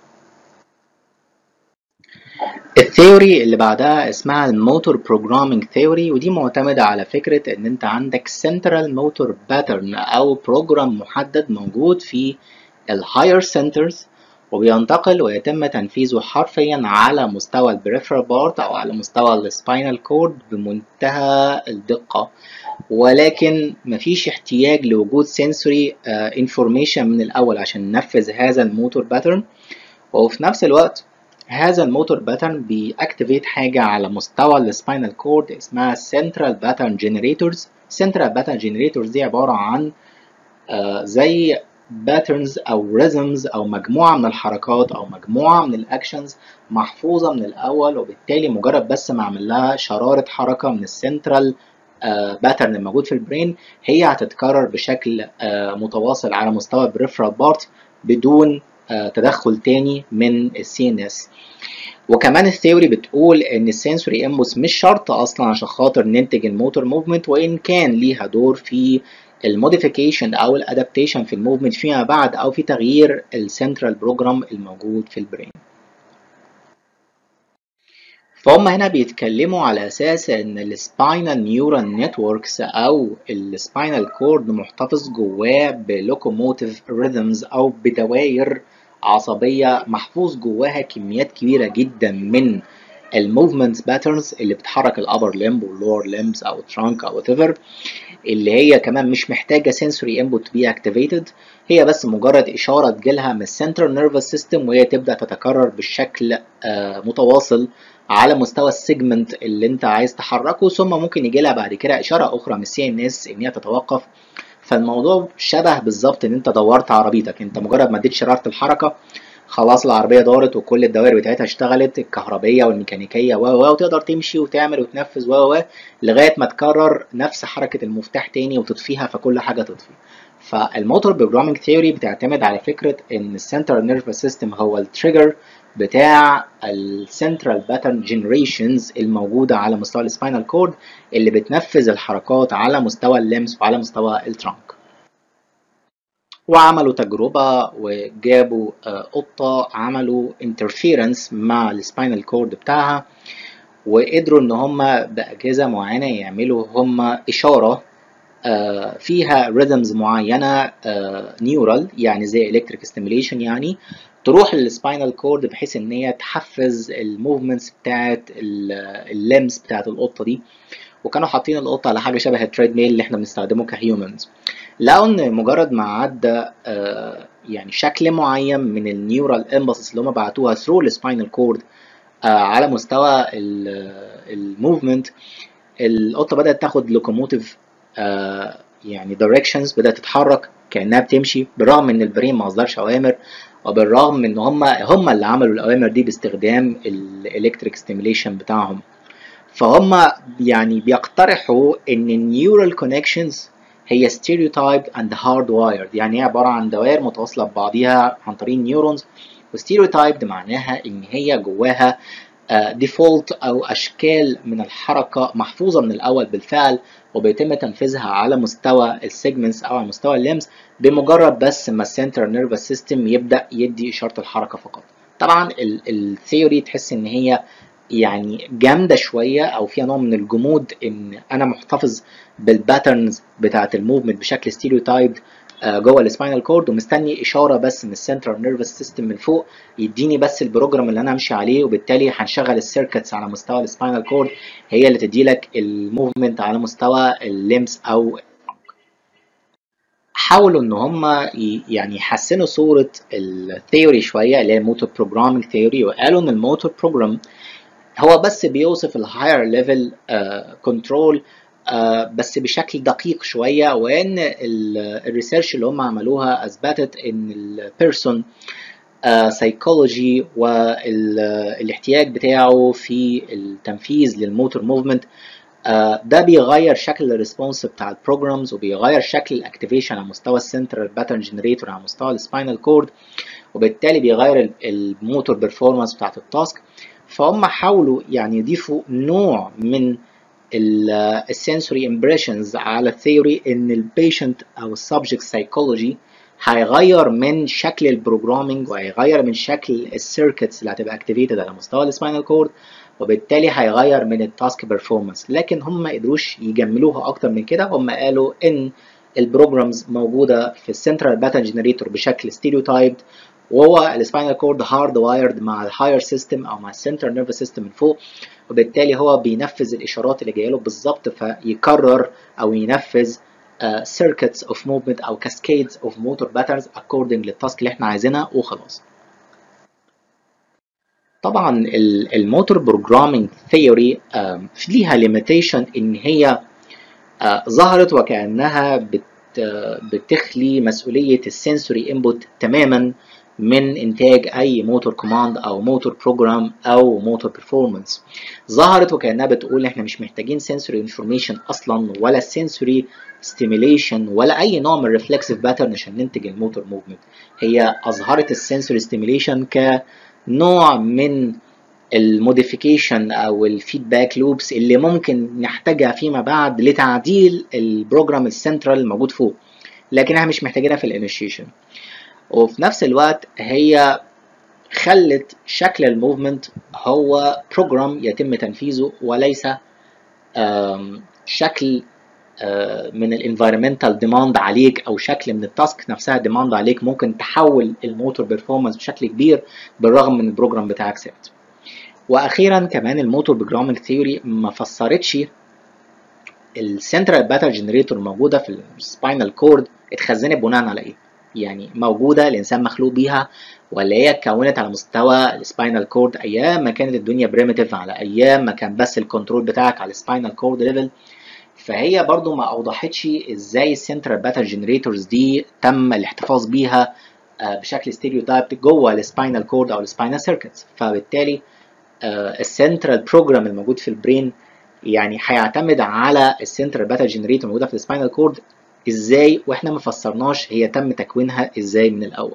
الثيوري اللي بعدها اسمها الموتور بروجرامينج ثيوري ودي معتمدة على فكرة ان انت عندك سنترال موتور باترن او بروجرام محدد موجود في الهاير سنترز وبينتقل ويتم تنفيذه حرفيا على مستوى البريفرال بارت او على مستوى السباينال كورد بمنتهى الدقة ولكن مفيش احتياج لوجود سنسوري انفورميشن من الاول عشان ننفذ هذا الموتور باترن وفي نفس الوقت هذا الموتور باترن بيأكتيفيت حاجة على مستوى السباينال كورد اسمها central pattern generators central pattern generators دي عبارة عن آه زي باترنز او ريزمز او مجموعه من الحركات او مجموعه من الاكشنز محفوظه من الاول وبالتالي مجرد بس ما اعمل لها شراره حركه من السنترال باترن الموجود في البرين هي هتتكرر بشكل uh, متواصل على مستوى البريفرال بارت بدون uh, تدخل تاني من السي ان اس وكمان الثيوري بتقول ان السنسوري امبوس مش شرط اصلا عشان خاطر ننتج الموتور موفمنت وان كان ليها دور في الموديفيكيشن او الادابتيشن في الموفمنت فيما بعد او في تغيير السنترال بروجرام الموجود في البرين فهم هنا بيتكلموا على اساس ان السباينال نيورال نتوركس او السباينال كورد محتفظ جواه بلوكوموتيف ريذمز او بدوائر عصبيه محفوظ جواها كميات كبيره جدا من الموفمنت باترنز اللي بتحرك الابر لمب واللور لمبس او الترانك او whatever اللي هي كمان مش محتاجه sensory input to be activated هي بس مجرد اشاره تجيلها من السنترال نيرفس سيستم وهي تبدا تتكرر بشكل متواصل على مستوى السيجمنت اللي انت عايز تحركه ثم ممكن يجي لها بعد كده اشاره اخرى من السي ان اس ان هي تتوقف فالموضوع شبه بالظبط ان انت دورت عربيتك انت مجرد ما اديت شراره الحركه خلاص العربيه دارت وكل الدوائر بتاعتها اشتغلت الكهربيه والميكانيكيه و و وتقدر تمشي وتعمل وتنفذ و و لغايه ما تكرر نفس حركه المفتاح تاني وتطفيها فكل حاجه تطفي فالموتور بروجرامينج ثيوري بتعتمد على فكره ان السنترال نيرفس سيستم هو التريجر بتاع السنترال باترن جنريشنز الموجوده على مستوى السباينال كورد اللي بتنفذ الحركات على مستوى اللمس وعلى مستوى الترانك وعملوا تجربة وجابوا قطة عملوا interference مع السباينال كورد بتاعها وقدروا ان هم بأجهزة معينة يعملوا هم إشارة فيها ريذمز معينة نيورال يعني زي electric stimulation يعني تروح للسباينال كورد بحيث ان هي تحفز الموفمنتس بتاعت اللمس بتاعت القطة دي وكانوا حاطين القطة على حاجة شبه التريد ميل اللي احنا بنستخدمه كهيومنز لقوا ان مجرد ما عدى آه يعني شكل معين من النيورال امبلسز اللي هم بعتوها ثرو السباينال كورد آه على مستوى الموفمنت القطه بدات تاخد لوكوموتيف آه يعني دايركشنز بدات تتحرك كانها بتمشي بالرغم ان البرين ما اصدرش اوامر وبالرغم من ان هم هم اللي عملوا الاوامر دي باستخدام الالكتريك ستيميليشن بتاعهم فهم يعني بيقترحوا ان النيورال كونكشنز هي stereotyped and hardwired يعني هي عبارة عن دوائر متواصلة ببعضيها عن طريق النيورونز وstereotyped معناها إن هي جواها ديفولت او اشكال من الحركه محفوظه من الاول بالفعل وبيتم تنفيذها على مستوى السيجمنتس او على مستوى الليمز بمجرد بس ما السنترال نيرفس سيستم يبدا يدي اشاره الحركه فقط طبعا الثيوري تحس ان هي يعني جامده شويه او فيها نوع من الجمود ان انا محتفظ بالباترنز بتاعه الموفمنت بشكل ستيريوتايبد جوه السباينال كورد ومستني اشاره بس من السنترال نيرفس سيستم من فوق يديني بس البروجرام اللي انا امشي عليه وبالتالي هنشغل السيركتس على مستوى السباينال كورد هي اللي تدي لك الموفمنت على مستوى الليمس او حاولوا ان هم يعني يحسنوا صوره الثيوري شويه اللي هي الموتور بروجرامينج ثيوري وقالوا ان الموتور بروجرام هو بس بيوصف الهاير ليفل كنترول بس بشكل دقيق شويه وان الريسيرش اللي هم عملوها اثبتت ان البيرسون سايكولوجي والاحتياج بتاعه في التنفيذ للموتور موفمنت ده بيغير شكل الريسبونس بتاع البروجرامز وبيغير شكل الاكتيفيشن على مستوى السنترال باترن جنريتور على مستوى السباينال كورد وبالتالي بيغير الموتور بيرفورمانس بتاعت التاسك فهم حاولوا يعني يضيفوا نوع من السنسوري امبريشنز على الثيوري ان البيشنت او السبجكت سايكولوجي هيغير من شكل البروجرامينج وهيغير من شكل السيركتس اللي هتبقى اكتيفيتد على مستوى السباينال كورد وبالتالي هيغير من التاسك بيرفورمانس لكن هم ما قدروش يجملوها اكتر من كده هم قالوا ان البروجرامز موجوده في السنترال باترن جنريتور بشكل ستيريوتايبد وهو السباينال كورد هارد وايرد مع الهاير سيستم او مع السنترال نيرفس سيستم من فوق وبالتالي هو بينفذ الاشارات اللي جايه له بالظبط فيكرر او ينفذ circuits of movement او cascades of motor patterns according للتاسك اللي احنا عايزينها وخلاص طبعا الموتور بروجرامينج ثيوري ليها ليميتيشن ان هي ظهرت وكانها بت بتخلي مسؤوليه السنسوري انبوت تماما من انتاج اي موتور كوماند او موتور بروجرام او موتور بيرفورمانس ظهرت وكانها بتقول احنا مش محتاجين سنسوري انفورميشن اصلا ولا سنسوري ستيميليشن ولا اي نوع من الريفلكسيف باترن عشان ننتج الموتور موفمنت هي اظهرت السنسوري ستيميليشن كنوع من الموديفيكيشن او الفيدباك لوبس اللي ممكن نحتاجها فيما بعد لتعديل البروجرام السنترال الموجود فوق لكنها مش محتاجينها في الانيشيشن وفي نفس الوقت هي خلت شكل الموفمنت هو بروجرام يتم تنفيذه وليس شكل من الانفايرمنتال ديماند عليك او شكل من التاسك نفسها ديماند عليك ممكن تحول الموتور بيرفورمانس بشكل كبير بالرغم من البروجرام بتاعك ثابت واخيرا كمان الموتور بروجرامينج ثيوري ما فسرتش السنترال باتر جنريتور الموجوده في السباينال كورد اتخزنت بناء على ايه يعني موجوده الانسان مخلوق بيها ولا هي اتكونت على مستوى السباينال كورد ايام ما كانت الدنيا بريمتيف على ايام ما كان بس الكنترول بتاعك على السباينال كورد ليفل فهي برضو ما اوضحتش ازاي السنترال باتر جنريتورز دي تم الاحتفاظ بيها بشكل ستيريوتايب جوه السباينال كورد او السباينال سيركتس فبالتالي السنترال بروجرام الموجود في البرين يعني هيعتمد على السنترال باتر جنريتور الموجوده في السباينال كورد ازاي واحنا ما فسرناش هي تم تكوينها ازاي من الاول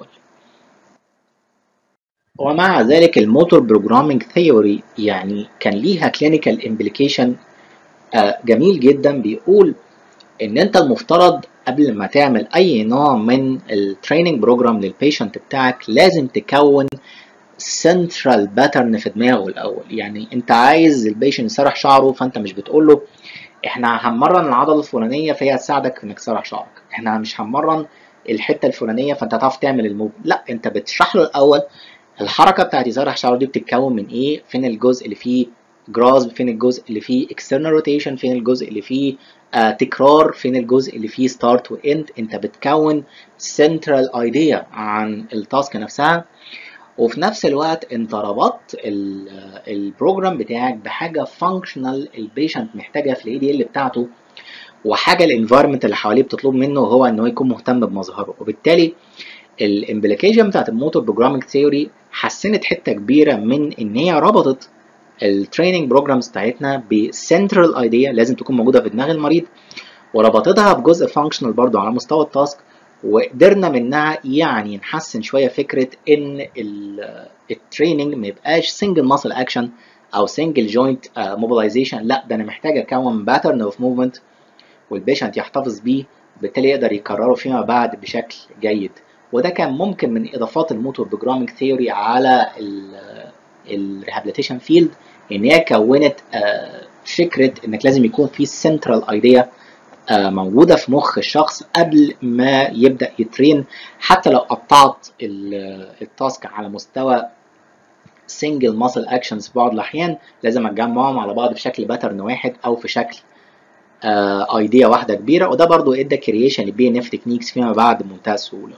ومع ذلك الموتور بروجرامينج ثيوري يعني كان ليها كلينيكال امبليكيشن جميل جدا بيقول ان انت المفترض قبل ما تعمل اي نوع من التريننج بروجرام للبيشنت بتاعك لازم تكون سنترال باترن في دماغه الاول يعني انت عايز البيشنت يسرح شعره فانت مش بتقول له احنا هنمرن العضله الفلانيه فهي هتساعدك في انك تسرح شعرك احنا مش هنمرن الحته الفلانيه فانت هتعرف تعمل الموف لا انت بتشرح له الاول الحركه بتاعت يسرح شعره دي بتتكون من ايه فين الجزء اللي فيه جراسب فين الجزء اللي فيه external rotation فين الجزء اللي فيه آه تكرار فين الجزء اللي فيه start واند انت بتكون central idea عن التاسك نفسها وفي نفس الوقت انت ربطت البروجرام بتاعك بحاجه فانكشنال البيشنت محتاجها في الاي دي ال بتاعته وحاجه الانفايرمنت اللي حواليه بتطلب منه هو ان هو يكون مهتم بمظهره وبالتالي الامبليكيشن بتاعت الموتور بروجرامينج ثيوري حسنت حته كبيره من ان هي ربطت التريننج بروجرامز بتاعتنا بسنترال ايديا لازم تكون موجوده في دماغ المريض وربطتها بجزء فانكشنال برضو على مستوى التاسك وقدرنا منها يعني نحسن شويه فكره ان التريننج ما يبقاش سنجل ماسل اكشن او سنجل جوينت موبيلايزيشن لا ده انا محتاج اكون باترن اوف موفمنت والبيشنت يحتفظ بيه بالتالي يقدر يكرره فيما بعد بشكل جيد وده كان ممكن من اضافات الموتور بروجرامينج ثيوري على الريهابيليتيشن فيلد ان هي كونت فكره انك لازم يكون في سنترال ايديا موجوده في مخ الشخص قبل ما يبدا يترين حتى لو قطعت التاسك على مستوى سنجل ماسل اكشنز في بعض الاحيان لازم اجمعهم على بعض في شكل باترن واحد او في شكل ايديا واحده كبيره وده برضو ادى كرييشن للبي ان اف تكنيكس فيما بعد بمنتهى السهوله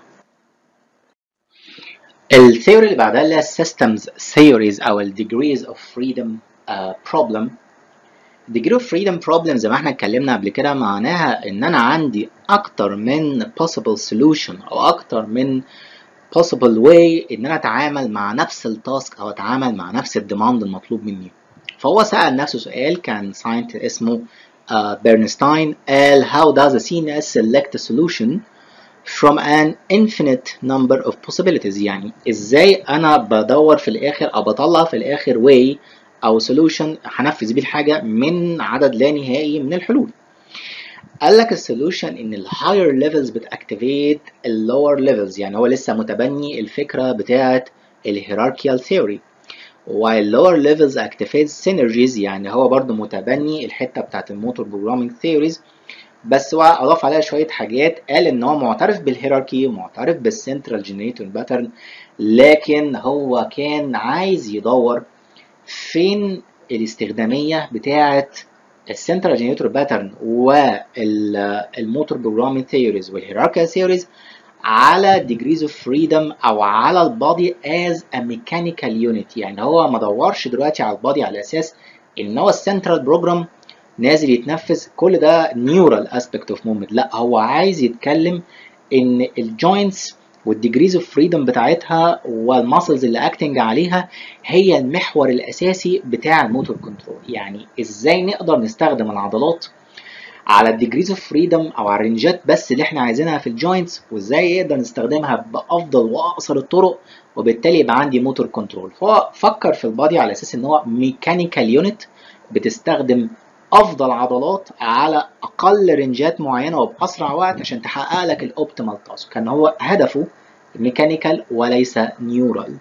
الثيوري اللي بعدها اللي هي systems theories او ال degrees of freedom uh, problem degree of freedom problem زي ما احنا اتكلمنا قبل كده معناها ان انا عندي اكتر من possible solution او اكتر من possible way ان انا اتعامل مع نفس التاسك او اتعامل مع نفس الديماند المطلوب مني فهو سأل نفسه سؤال كان ساينت اسمه بيرنستاين uh, قال how does a CNS select a solution from an infinite number of possibilities يعني ازاي انا بدور في الاخر او بطلع في الاخر way او solution هنفذ بيه الحاجه من عدد لا نهائي من الحلول قال لك السولوشن ان الهاير ليفلز بتاكتيفيت اللور ليفلز يعني هو لسه متبني الفكره بتاعه الهيراركيال ثيوري while lower levels activate synergies يعني هو برضو متبني الحته بتاعت الموتور بروجرامينج ثيوريز بس هو اضاف عليها شويه حاجات قال ان هو معترف بالهيراركي ومعترف بالسنترال جنريتور باترن لكن هو كان عايز يدور فين الاستخداميه بتاعه السنترال جنريتور باترن والموتور بروجرامينج ثيوريز والهيراركيال ثيوريز على degrees of freedom او على البادي as a mechanical unit يعني هو ما دورش دلوقتي على البادي على اساس ان هو السنترال بروجرام نازل يتنفذ كل ده نيورال اسبكت اوف موفمنت لا هو عايز يتكلم ان الجوينتس والديجريز اوف فريدم بتاعتها والماسلز اللي اكتنج عليها هي المحور الاساسي بتاع الموتور كنترول يعني ازاي نقدر نستخدم العضلات على الديجريز اوف فريدم او على الرنجات بس اللي احنا عايزينها في الجوينتس وازاي نقدر نستخدمها بافضل واقصر الطرق وبالتالي يبقى عندي موتور كنترول فهو فكر في البادي على اساس ان هو ميكانيكال يونت بتستخدم افضل عضلات على اقل رنجات معينه وباسرع وقت عشان تحقق لك الاوبتيمال تاسك كان هو هدفه ميكانيكال وليس نيورال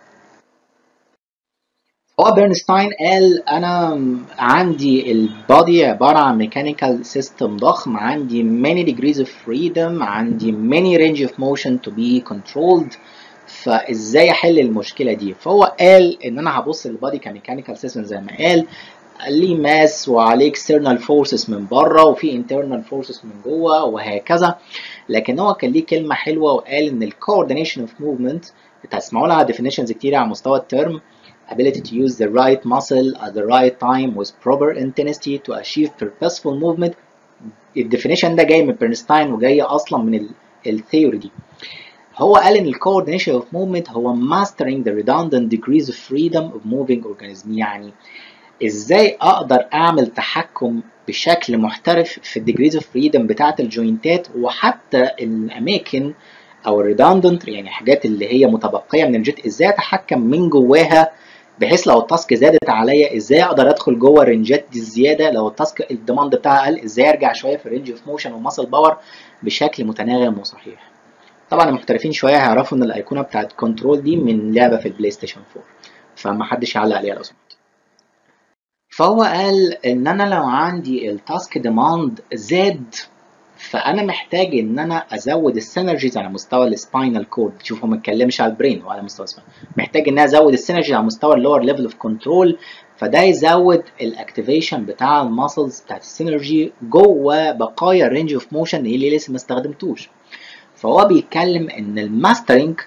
هو بيرنستاين قال انا عندي البادي عباره عن ميكانيكال سيستم ضخم عندي many degrees of freedom عندي many range of motion to be controlled فازاي احل المشكله دي فهو قال ان انا هبص للبادي كميكانيكال سيستم زي ما قال ليه ماس وعليه external forces من بره وفي internal forces من جوه وهكذا لكن هو كان ليه كلمه حلوه وقال ان ال coordination of movement هتسمعوا لها definitions كتير على مستوى الترم ability to use the right muscle at the right time with proper intensity to achieve purposeful movement الديفينيشن ده جاي من بيرنستاين وجاي اصلا من الثيوري دي هو قال ان الكوردينيشن اوف موفمنت هو mastering the redundant degrees of freedom of moving organism يعني ازاي اقدر اعمل تحكم بشكل محترف في الديجريز اوف فريدم بتاعه الجوينتات وحتى الاماكن او الريدندنت يعني حاجات اللي هي متبقيه من الجيت ازاي اتحكم من جواها بحيث لو التاسك زادت عليا ازاي اقدر ادخل جوه الرنجات دي الزياده لو التاسك الديماند بتاعها قل ازاي ارجع شويه في الرينج اوف موشن وماسل باور بشكل متناغم وصحيح طبعا المحترفين شويه هيعرفوا ان الايقونه بتاعت كنترول دي من لعبه في البلاي ستيشن 4 فما حدش يعلق عليها لو سمحت فهو قال ان انا لو عندي التاسك ديماند زاد فانا محتاج ان انا ازود السينرجيز على مستوى السباينال كورد شوف هو ما اتكلمش على البرين وعلى مستوى السباين محتاج ان انا ازود السينرجيز على مستوى اللور ليفل اوف كنترول فده يزود الاكتيفيشن بتاع الماسلز بتاعت السينرجي جوه بقايا الرينج اوف موشن اللي لسه ما استخدمتوش فهو بيتكلم ان الماسترنج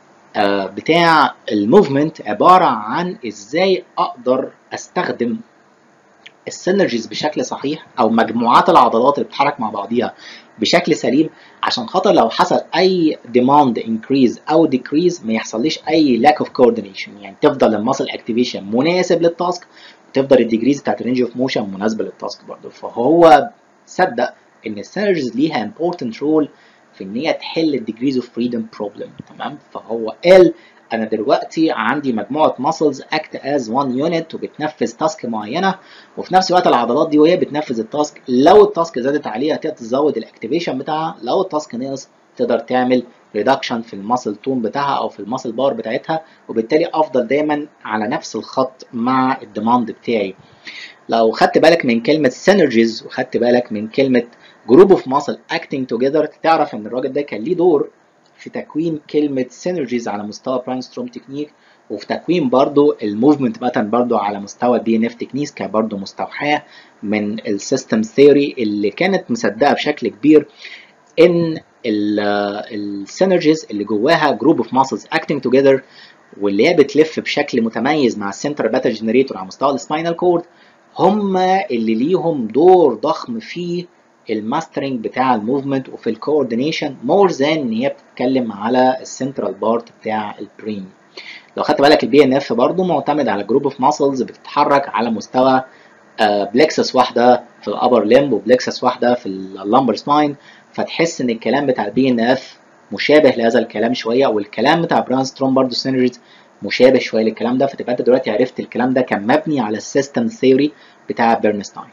بتاع الموفمنت عباره عن ازاي اقدر استخدم السينرجيز بشكل صحيح او مجموعات العضلات اللي بتتحرك مع بعضيها بشكل سليم عشان خاطر لو حصل اي ديماند انكريز او ديكريز ما يحصليش اي لاك اوف كوردينيشن يعني تفضل الماسل اكتيفيشن مناسب للتاسك وتفضل الديجريز بتاعت الرينج اوف موشن مناسبه للتاسك برضه فهو صدق ان السينرجيز ليها امبورتنت رول في ان هي تحل الديجريز اوف فريدم بروبلم تمام فهو قال انا دلوقتي عندي مجموعه ماسلز اكت از وان يونت وبتنفذ تاسك معينه وفي نفس الوقت العضلات دي وهي بتنفذ التاسك لو التاسك زادت عليها تقدر تزود الاكتيفيشن بتاعها لو التاسك نقص تقدر تعمل ريدكشن في الماسل تون بتاعها او في الماسل باور بتاعتها وبالتالي افضل دايما على نفس الخط مع الديماند بتاعي لو خدت بالك من كلمه سينرجيز وخدت بالك من كلمه جروب اوف ماسل اكتنج توجذر تعرف ان الراجل ده كان ليه دور في تكوين كلمه سينرجيز على مستوى براين ستروم تكنيك وفي تكوين برضو الموفمنت باترن برضو على مستوى البي ان اف تكنيكس كان برضو مستوحاه من السيستم ثيوري اللي كانت مصدقه بشكل كبير ان السينرجيز اللي جواها جروب اوف ماسلز اكتنج توجذر واللي هي بتلف بشكل متميز مع السنتر باتا جنريتور على مستوى السباينال كورد هم اللي ليهم دور ضخم في الماسترنج بتاع الموفمنت وفي الكوردينيشن مور ذان ان هي بتتكلم على السنترال بارت بتاع البرين لو خدت بالك البي ان اف برضه معتمد على جروب اوف ماسلز بتتحرك على مستوى بلكسس واحده في الابر ليمب وبلكسس واحده في اللامبر سباين فتحس ان الكلام بتاع البي ان اف مشابه لهذا الكلام شويه والكلام بتاع بران ستروم برضه سينرجيز مشابه شويه للكلام ده فتبقى انت دلوقتي عرفت الكلام ده كان مبني على السيستم ثيوري بتاع بيرنستاين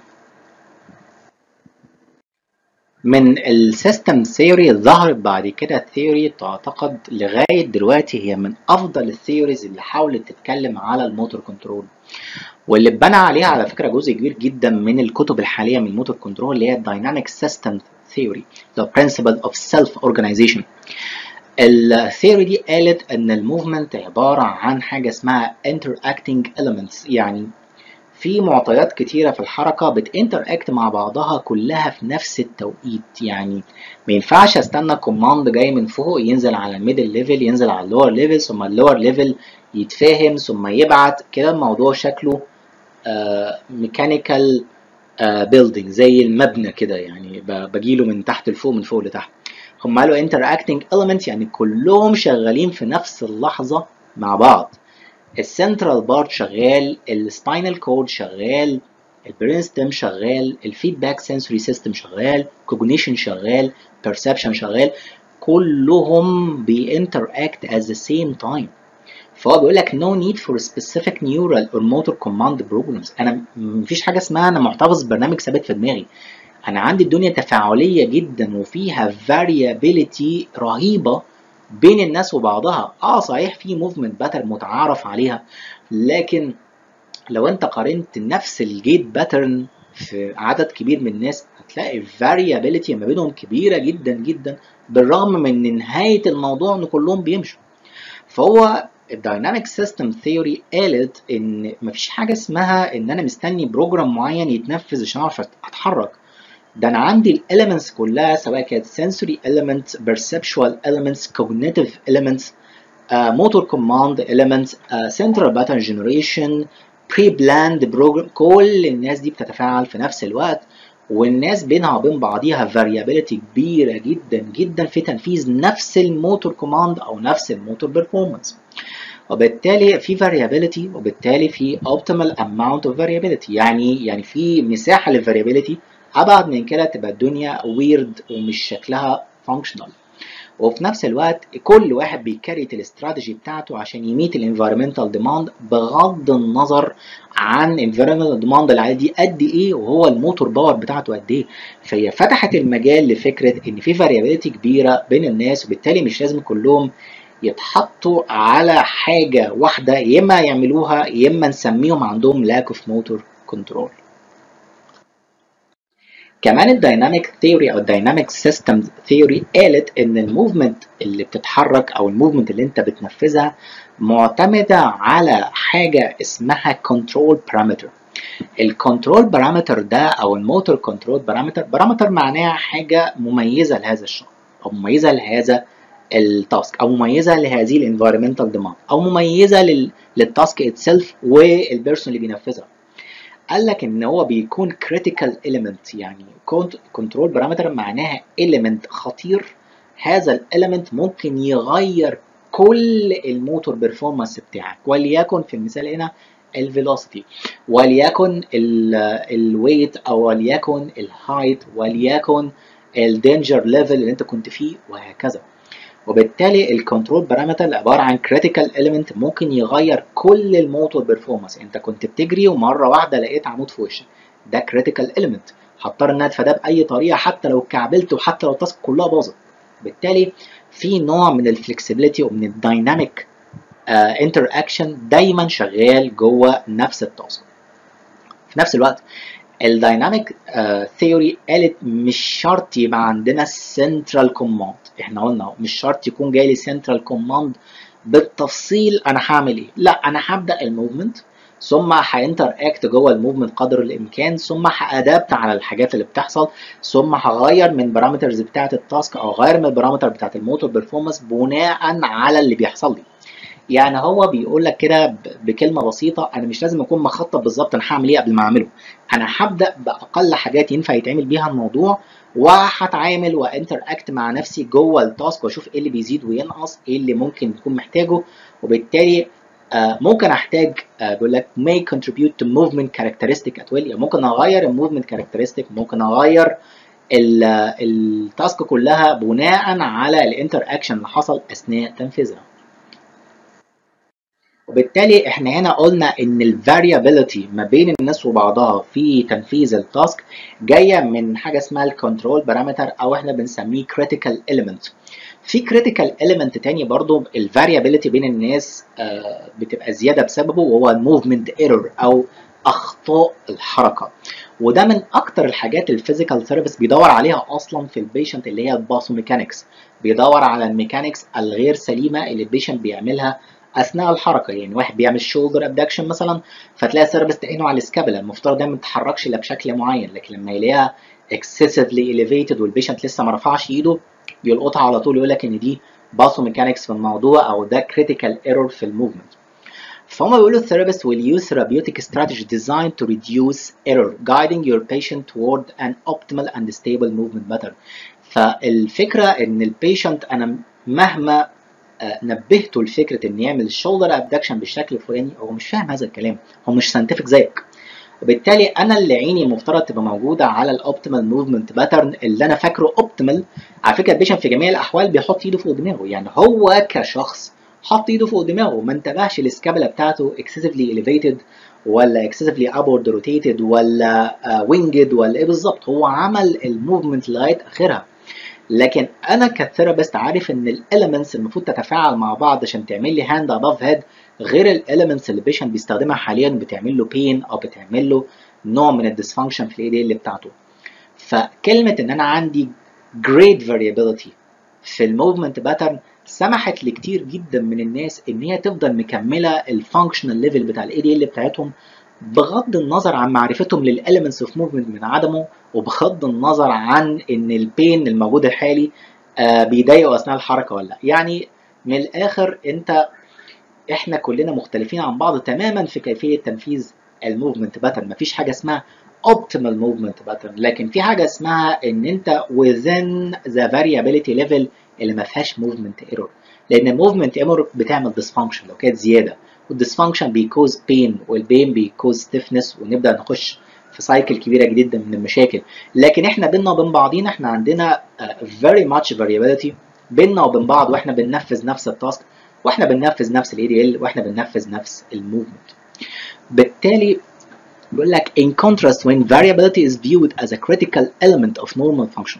من السيستم ثيوري ظهرت بعد كده ثيوري تعتقد لغايه دلوقتي هي من افضل الثيوريز اللي حاولت تتكلم على الموتور كنترول واللي اتبنى عليها على فكره جزء كبير جدا من الكتب الحاليه من الموتور كنترول اللي هي الدايناميك سيستم ثيوري the principle of self organization الثيوري دي قالت ان الموفمنت عباره عن حاجه اسمها interacting elements يعني في معطيات كتيره في الحركه بتinteract مع بعضها كلها في نفس التوقيت يعني ما ينفعش استنى كوماند جاي من فوق ينزل على الميدل ليفل ينزل على اللور ليفل ثم اللور ليفل يتفاهم ثم يبعت كده الموضوع شكله ميكانيكال بيلدينج زي المبنى كده يعني بجيله من تحت لفوق من فوق لتحت هم قالوا interacting element يعني كلهم شغالين في نفس اللحظة مع بعض السنترال بارت شغال السباينال كورد شغال البرين ستيم شغال الفيدباك سنسوري سيستم شغال كوجنيشن شغال perception شغال كلهم بيinteract at the same time فهو بيقول لك no need for specific neural or motor command programs انا مفيش حاجه اسمها انا محتفظ برنامج ثابت في دماغي انا عندي الدنيا تفاعليه جدا وفيها variability رهيبه بين الناس وبعضها اه صحيح في موفمنت باترن متعارف عليها لكن لو انت قارنت نفس الجيت باترن في عدد كبير من الناس هتلاقي variability ما بينهم كبيره جدا جدا بالرغم من ان نهايه الموضوع ان كلهم بيمشوا فهو الدايناميك سيستم ثيوري قالت ان مفيش حاجه اسمها ان انا مستني بروجرام معين يتنفذ عشان اعرف اتحرك ده انا عندي الاليمنتس كلها سواء كانت sensory elements perceptual elements cognitive elements uh, motor command elements uh, central pattern generation pre-planned program كل الناس دي بتتفاعل في نفس الوقت والناس بينها وبين بعضيها variability كبيرة جدا جدا في تنفيذ نفس الموتور كوماند أو نفس الموتور بيرفورمانس وبالتالي في variability وبالتالي في optimal amount of variability يعني يعني في مساحة للفاريابيليتي أبعد من كده تبقى الدنيا weird ومش شكلها functional وفي نفس الوقت كل واحد بيكريت الاستراتيجي بتاعته عشان يميت الانفيرمنتال ديماند بغض النظر عن الانفيرمنتال ديماند اللي عليه دي قد ايه وهو الموتور باور بتاعته قد ايه فهي فتحت المجال لفكره ان في فاريابيلتي كبيره بين الناس وبالتالي مش لازم كلهم يتحطوا على حاجه واحده يا اما يعملوها يا اما نسميهم عندهم lack of motor control كمان الدايناميك ثيوري او الدايناميك سيستم ثيوري قالت ان الموفمنت اللي بتتحرك او الموفمنت اللي انت بتنفذها معتمده على حاجه اسمها كنترول بارامتر الكنترول بارامتر ده او الموتور كنترول بارامتر بارامتر معناها حاجه مميزه لهذا الشخص او مميزه لهذا التاسك او مميزه لهذه الانفيرمنتال ديماند او مميزه لل... للتاسك اتسلف والبيرسون اللي بينفذها قال لك ان هو بيكون critical element يعني كنترول بارامتر معناها element خطير هذا الاليمنت ممكن يغير كل الموتور بيرفورمانس بتاعك وليكن في المثال هنا الفيلوسيتي وليكن الويت او وليكن الهايت وليكن الدينجر ليفل اللي انت كنت فيه وهكذا وبالتالي الكنترول بارامتر عباره عن كريتيكال اليمنت ممكن يغير كل الموتور بيرفورمانس انت كنت بتجري ومره واحده لقيت عمود في وشك ده كريتيكال اليمنت هضطر ان اتفاداه باي طريقه حتى لو اتكعبلت وحتى لو التاسك كلها باظت بالتالي في نوع من الفلكسبيليتي ومن الدايناميك انتر اكشن دايما شغال جوه نفس التاسك في نفس الوقت الدايناميك ثيوري قالت مش شرط يبقى عندنا سنترال كوماند احنا قلنا مش شرط يكون جاي لي سنترال كوماند بالتفصيل انا هعمل ايه لا انا هبدا الموفمنت ثم هانتر اكت جوه الموفمنت قدر الامكان ثم هادابت على الحاجات اللي بتحصل ثم هغير من بارامترز بتاعه التاسك او اغير من البارامتر بتاعه الموتور بيرفورمانس بناء على اللي بيحصل لي يعني هو بيقول لك كده بكلمه بسيطه انا مش لازم اكون مخطط بالظبط انا هعمل ايه قبل ما اعمله انا هبدا باقل حاجات ينفع يتعمل بيها الموضوع وهتعامل وانتر اكت مع نفسي جوه التاسك واشوف ايه اللي بيزيد وينقص ايه اللي ممكن يكون محتاجه وبالتالي آه ممكن احتاج آه بيقول لك may contribute to movement characteristic at will يعني ممكن اغير الموفمنت characteristic ممكن اغير التاسك كلها بناء على الانتر اكشن اللي حصل اثناء تنفيذها وبالتالي احنا هنا قلنا ان الفاريابيلتي ما بين الناس وبعضها في تنفيذ التاسك جايه من حاجه اسمها الكنترول بارامتر او احنا بنسميه كريتيكال element في كريتيكال element تاني برضو الفاريابيلتي بين الناس آه بتبقى زياده بسببه وهو الموفمنت ايرور او اخطاء الحركه وده من اكتر الحاجات الفيزيكال ثيرابيست بيدور عليها اصلا في البيشنت اللي هي الباثوميكانكس بيدور على الميكانكس الغير سليمه اللي البيشنت بيعملها اثناء الحركه يعني واحد بيعمل شولدر ابدكشن مثلا فتلاقي الثيرابيست عينه على السكابلا المفترض ده ما تتحركش الا بشكل معين لكن لما يلاقيها اكسسفلي اليفيتد والبيشنت لسه ما رفعش ايده بيلقطها على طول يقول لك ان دي باثوميكانكس في الموضوع او ده كريتيكال ايرور في الموفمنت فهم بيقولوا therapist will use therapeutic strategy designed to reduce error guiding your patient toward an optimal and stable movement pattern فالفكره ان البيشنت انا مهما نبهته لفكره ان يعمل الشولدر ابدكشن بالشكل الفلاني هو مش فاهم هذا الكلام هو مش ساينتفك زيك وبالتالي انا اللي عيني المفترض تبقى موجوده على الاوبتيمال موفمنت باترن اللي انا فاكره اوبتيمال على فكره البيشنت في جميع الاحوال بيحط ايده فوق دماغه يعني هو كشخص حط ايده فوق دماغه ما انتبهش للسكابلا بتاعته اكسسفلي اليفيتد ولا اكسسفلي ابورد روتيتد ولا وينجد ولا ايه بالظبط هو عمل الموفمنت لغايه اخرها لكن انا كثيرابيست عارف ان الاليمنتس المفروض تتفاعل مع بعض عشان تعمل لي هاند اباف هيد غير الاليمنتس اللي البيشنت بيستخدمها حاليا بتعمل له بين او بتعمل له نوع من الديسفانكشن في الاي اللي بتاعته فكلمه ان انا عندي great variability في الموفمنت باترن سمحت لكتير جدا من الناس ان هي تفضل مكمله الفانكشنال ليفل بتاع الاي دي ال بتاعتهم بغض النظر عن معرفتهم للاليمنتس اوف موفمنت من عدمه وبغض النظر عن ان البين الموجود الحالي آه بيضايقه اثناء الحركه ولا لا يعني من الاخر انت احنا كلنا مختلفين عن بعض تماما في كيفيه تنفيذ الموفمنت باترن مفيش حاجه اسمها optimal movement pattern لكن في حاجه اسمها ان انت within the variability level اللي ما فيهاش movement error لان الموفمنت ايرور بتعمل dysfunction لو كانت زياده والديسفانكشن بيكوز بين والبين بيكوز ستيفنس ونبدا نخش في سايكل كبيره جدا من المشاكل لكن احنا بينا وبين بعضينا احنا عندنا uh, very much variability بينا وبين بعض واحنا بننفذ نفس التاسك واحنا بننفذ نفس الاي دي ال واحنا بننفذ نفس الموفمنت بالتالي بيقول لك in contrast when variability is viewed as a critical element of normal function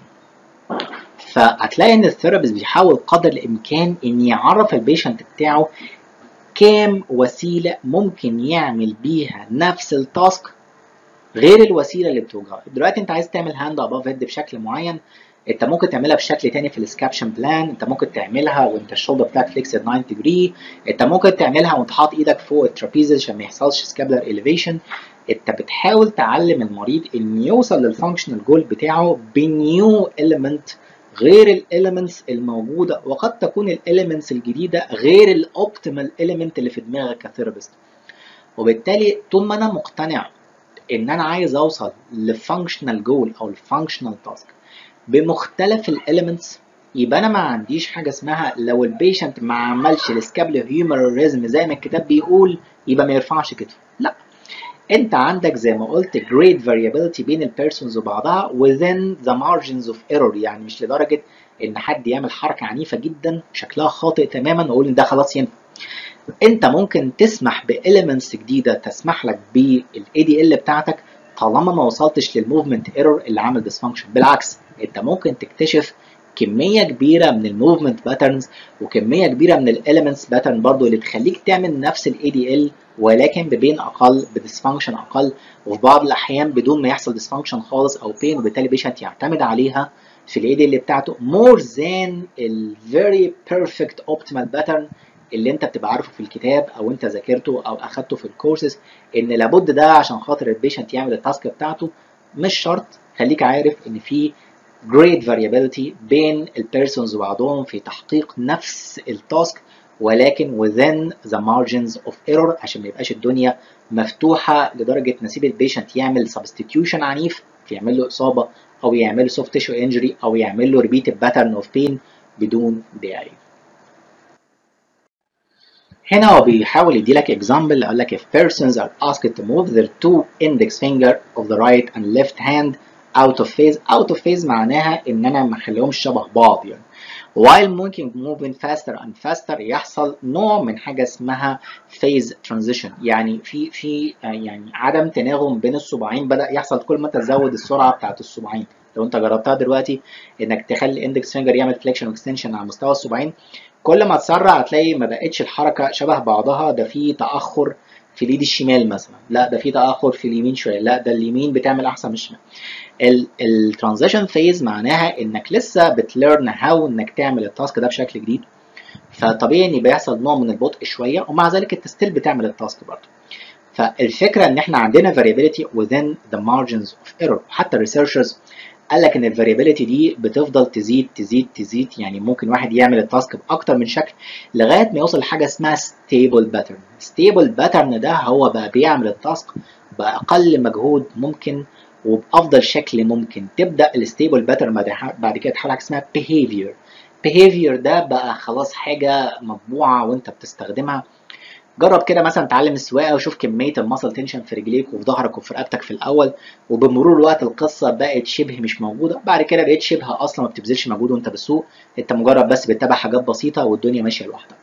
فهتلاقي ان الثيرابيست بيحاول قدر الامكان ان يعرف البيشنت بتاعه كام وسيله ممكن يعمل بيها نفس التاسك غير الوسيله اللي بتوجعه دلوقتي انت عايز تعمل هاند اباف هيد بشكل معين انت ممكن تعملها بشكل تاني في السكابشن بلان انت ممكن تعملها وانت الشولدر بتاعك فليكسد 90 ديجري انت ممكن تعملها وانت حاطط ايدك فوق الترابيزز عشان ما يحصلش سكابلر اليفيشن انت بتحاول تعلم المريض ان يوصل للفانكشنال جول بتاعه بنيو اليمنت غير الاليمنتس الموجوده وقد تكون الاليمنتس الجديده غير الاوبتيمال اليمنت اللي في دماغك كثيرابيست وبالتالي طول ما انا مقتنع ان انا عايز اوصل لفانكشنال جول او الفانكشنال تاسك بمختلف الاليمنتس يبقى انا ما عنديش حاجه اسمها لو البيشنت ما عملش السكابل هيومراليزم زي ما الكتاب بيقول يبقى ما يرفعش كتفه لا انت عندك زي ما قلت great variability بين البيرسونز وبعضها within the margins of error يعني مش لدرجه ان حد يعمل حركه عنيفه جدا شكلها خاطئ تماما واقول ان ده خلاص ينفع انت ممكن تسمح بإليمنتس جديده تسمح لك بالاي دي ال بتاعتك طالما ما وصلتش للموفمنت ايرور اللي عامل ديسفانكشن بالعكس انت ممكن تكتشف كميه كبيره من الموفمنت باترنز وكميه كبيره من الاليمنتس باترن برضو اللي تخليك تعمل نفس الاي دي ال ولكن ببين اقل بديسفانكشن اقل وفي بعض الاحيان بدون ما يحصل ديسفانكشن خالص او بين وبالتالي بيشنت يعتمد عليها في الاي دي ال بتاعته more than ال very perfect optimal pattern اللي انت بتبقى عارفه في الكتاب او انت ذاكرته او اخدته في الكورسز ان لابد ده عشان خاطر البيشنت يعمل التاسك بتاعته مش شرط خليك عارف ان في great variability بين البيرسونز وبعضهم في تحقيق نفس التاسك ولكن within the margins of error عشان ما يبقاش الدنيا مفتوحه لدرجه نسيب البيشنت يعمل substitution عنيف فيعمل له اصابه او يعمل له soft tissue injury او يعمل له repeated pattern of pain بدون داعي. هنا هو بيحاول يدي لك example قال لك if persons are asked to move their two index finger of the right and left hand out of phase out of phase معناها ان انا ما اخليهمش شبه بعض يعني while ممكن moving faster and faster يحصل نوع من حاجه اسمها phase transition يعني في في يعني عدم تناغم بين الصباعين بدا يحصل كل ما تزود السرعه بتاعت الصباعين لو انت جربتها دلوقتي انك تخلي الاندكس فينجر يعمل فليكشن واكستنشن على مستوى الصباعين كل ما تسرع هتلاقي ما بقتش الحركه شبه بعضها ده في تاخر في اليد الشمال مثلا لا ده في تاخر في اليمين شويه لا ده اليمين بتعمل احسن من الشمال الترانزيشن فيز معناها انك لسه بتليرن هاو انك تعمل التاسك ده بشكل جديد فطبيعي ان بيحصل نوع من البطء شويه ومع ذلك انت ستيل بتعمل التاسك برضه فالفكره ان احنا عندنا variability within the margins of error حتى الريسيرشرز قال لك ان الفاريبيليتي دي بتفضل تزيد تزيد تزيد يعني ممكن واحد يعمل التاسك باكتر من شكل لغايه ما يوصل لحاجه اسمها ستيبل باترن ستيبل باترن ده هو بقى بيعمل التاسك باقل مجهود ممكن وبافضل شكل ممكن تبدا الستيبل باترن بعد كده تحول حاجه اسمها behavior behavior ده بقى خلاص حاجه مطبوعه وانت بتستخدمها جرب كده مثلا تعلم السواقه وشوف كميه المسل تنشن في رجليك وفي ظهرك وفي رقبتك في الاول وبمرور الوقت القصه بقت شبه مش موجوده بعد كده بقيت شبه اصلا ما بتبذلش مجهود وانت بتسوق انت مجرد بس بتتابع حاجات بسيطه والدنيا ماشيه لوحدها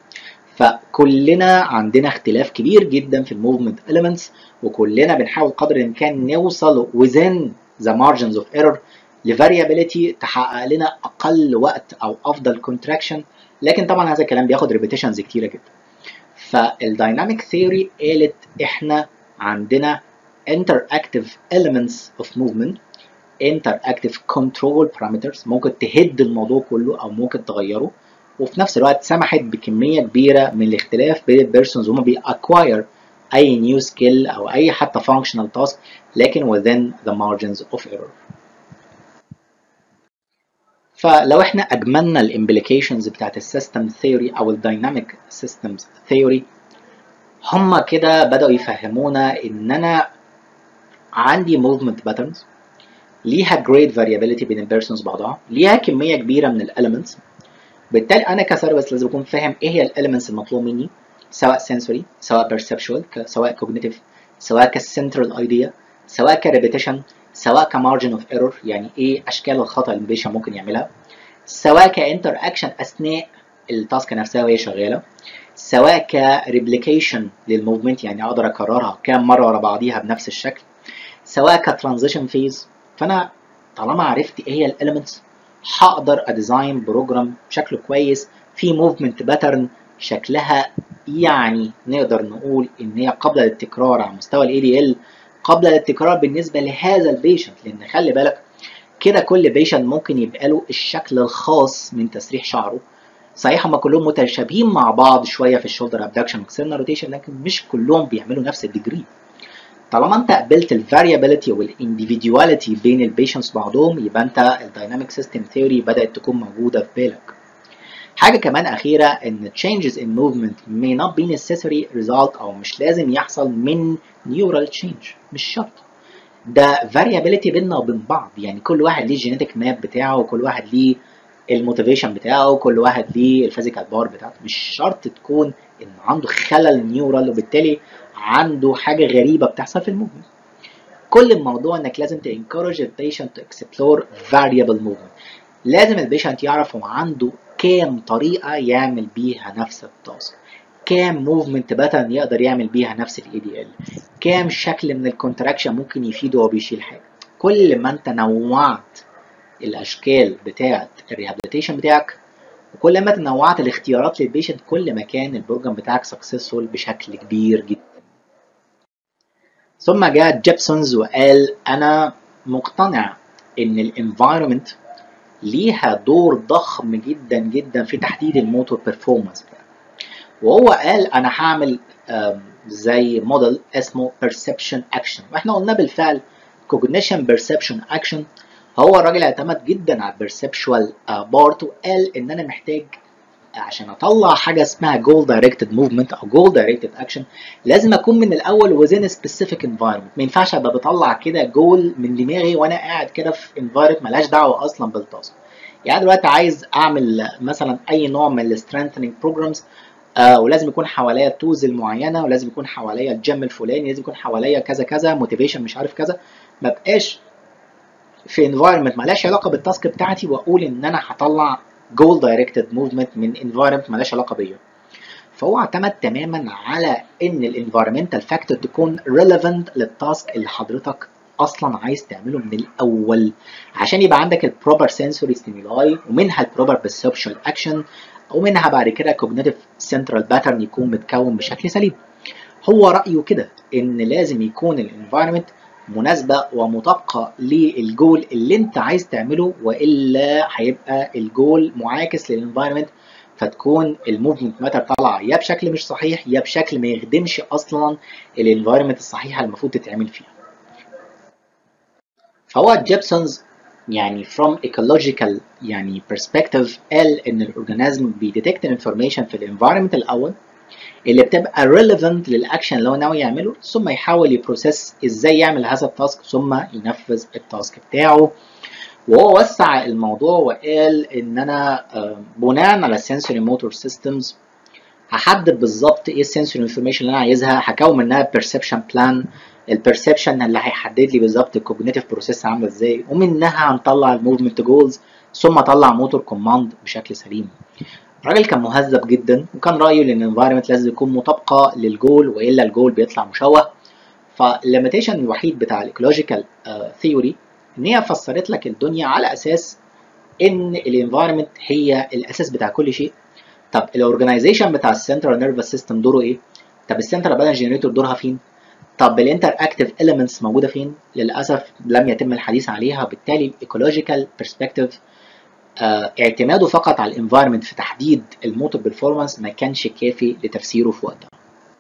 فكلنا عندنا اختلاف كبير جدا في الموفمنت elements وكلنا بنحاول قدر الامكان نوصل within the margins of error لفاريابيليتي تحقق لنا اقل وقت او افضل contraction لكن طبعا هذا الكلام بياخد ريبيتيشنز كتيره جدا فالدايناميك ثيوري قالت احنا عندنا interactive elements of movement interactive control parameters ممكن تهد الموضوع كله او ممكن تغيره وفي نفس الوقت سمحت بكميه كبيره من الاختلاف بين البيرسونز وهم بيأكواير اي نيو سكيل او اي حتى functional task لكن within the margins of error فلو احنا اجملنا الامبليكيشنز بتاعت السيستم ثيوري او الدايناميك سيستمز ثيوري هما كده بدأوا يفهمونا ان انا عندي موفمنت باترنز ليها great variability بين البيرسونز بعضها ليها كميه كبيره من الاليمنتس بالتالي انا كسيرفيس لازم اكون فاهم ايه هي الاليمنتس المطلوب مني سواء sensory سواء perceptual سواء cognitive سواء كسنترال ايديا سواء كريبيتيشن سواء كمارجن اوف ايرور يعني ايه اشكال الخطا اللي البيشن ممكن يعملها سواء كانتر اكشن اثناء التاسك نفسها وهي شغاله سواء كريبليكيشن للموفمنت يعني اقدر اكررها كام مره ورا بعضيها بنفس الشكل سواء كترانزيشن فيز فانا طالما عرفت ايه هي الاليمنتس هقدر اديزاين بروجرام شكله كويس في موفمنت باترن شكلها يعني نقدر نقول ان هي قابله للتكرار على مستوى الاي دي ال قابله للتكرار بالنسبه لهذا البيشنت لان خلي بالك كده كل بيشنت ممكن يبقى له الشكل الخاص من تسريح شعره صحيح هم كلهم متشابهين مع بعض شويه في الشولدر ابدكشن واكسترنال روتيشن لكن مش كلهم بيعملوا نفس الديجري طالما انت قبلت الفاريابيلتي والانديفيدواليتي بين البيشنتس بعضهم يبقى انت الدايناميك سيستم ثيوري بدات تكون موجوده في بالك حاجه كمان اخيره ان changes in movement may not be necessary result او مش لازم يحصل من neural change مش شرط ده variability بيننا وبين بعض يعني كل واحد ليه الجينيتك ماب بتاعه وكل واحد ليه الموتيفيشن بتاعه وكل واحد ليه الفيزيكال باور بتاعته مش شرط تكون ان عنده خلل نيورال وبالتالي عنده حاجه غريبه بتحصل في الموفمنت كل الموضوع انك لازم تencourage البيشنت to explore variable movement لازم البيشنت يعرف هو عنده كام طريقه يعمل بيها نفس التاسك كام موفمنت باترن يقدر يعمل بيها نفس الاي دي ال كام شكل من الكونتراكشن ممكن يفيده وهو بيشيل حاجه كل ما انت نوعت الاشكال بتاعه الريهابيليتيشن بتاعك وكل ما تنوعت الاختيارات للبيشنت كل ما كان البروجرام بتاعك سكسسفول بشكل كبير جدا ثم جاء جيبسونز وقال انا مقتنع ان الانفايرمنت ليها دور ضخم جدا جدا في تحديد الموتور بيرفورمانس وهو قال انا هعمل زي موديل اسمه perception action واحنا قلنا بالفعل cognition perception action هو الراجل اعتمد جدا على البرسبشوال بارت وقال ان انا محتاج عشان اطلع حاجه اسمها جول دايركتد موفمنت او جول دايركتد اكشن لازم اكون من الاول within a specific environment ما ينفعش ابقى بطلع كده جول من دماغي وانا قاعد كده في environment ملهاش دعوه اصلا بالتاسك يعني دلوقتي عايز اعمل مثلا اي نوع من السترينثنينج بروجرامز آه ولازم يكون حواليا التوز المعينه ولازم يكون حواليا الجيم الفلاني لازم يكون حواليا كذا كذا موتيفيشن مش عارف كذا ما بقاش في انفايرمنت مالهاش علاقه بالتاسك بتاعتي واقول ان انا هطلع جول دايركتد موفمنت من انفايرمنت مالهاش علاقه بيا فهو اعتمد تماما على ان الانفايرمنتال فاكتور تكون ريليفنت للتاسك اللي حضرتك اصلا عايز تعمله من الاول عشان يبقى عندك البروبر سنسوري ستيمولاي ومنها البروبر perceptual اكشن ومنها بعد كده كوجنيتيف سنترال باترن يكون متكون بشكل سليم هو رايه كده ان لازم يكون الانفايرمنت مناسبه ومطابقه للجول اللي انت عايز تعمله والا هيبقى الجول معاكس للانفايرمنت فتكون الموفمنت ماتر طالعه يا بشكل مش صحيح يا بشكل ما يخدمش اصلا الانفايرمنت الصحيحه المفروض تتعمل فيها فهو جيبسونز يعني from ecological يعني perspective قال ان الاورجانيزم بيديتكت انفورميشن في الانفايرمنت الاول اللي بتبقى relevant للاكشن اللي هو ناوي يعمله ثم يحاول يبروسيس ازاي يعمل هذا التاسك ثم ينفذ التاسك بتاعه وهو وسع الموضوع وقال ان انا بناء على السنسوري موتور سيستمز هحدد بالظبط ايه السنسوري انفورميشن اللي انا عايزها هكون منها perception بلان البرسبشن اللي هيحدد لي بالظبط الكوجنيتيف بروسيس عامله ازاي ومنها هنطلع الموفمنت جولز ثم اطلع موتور كوماند بشكل سليم الراجل كان مهذب جدا وكان رايه ان الانفايرمنت لازم يكون مطابقه للجول والا الجول بيطلع مشوه فالليميتيشن الوحيد بتاع الايكولوجيكال ثيوري ان هي فسرت لك الدنيا على اساس ان الانفايرمنت هي الاساس بتاع كل شيء طب الاورجنايزيشن بتاع السنترال نيرفس سيستم دوره ايه طب السنترال بالانس جنريتور دورها فين طب الانتر اكتيف اليمنتس موجوده فين للاسف لم يتم الحديث عليها بالتالي الايكولوجيكال برسبكتيف اعتماده فقط على الانفايرمنت في تحديد الموتور بيرفورمانس ما كانش كافي لتفسيره في وقتها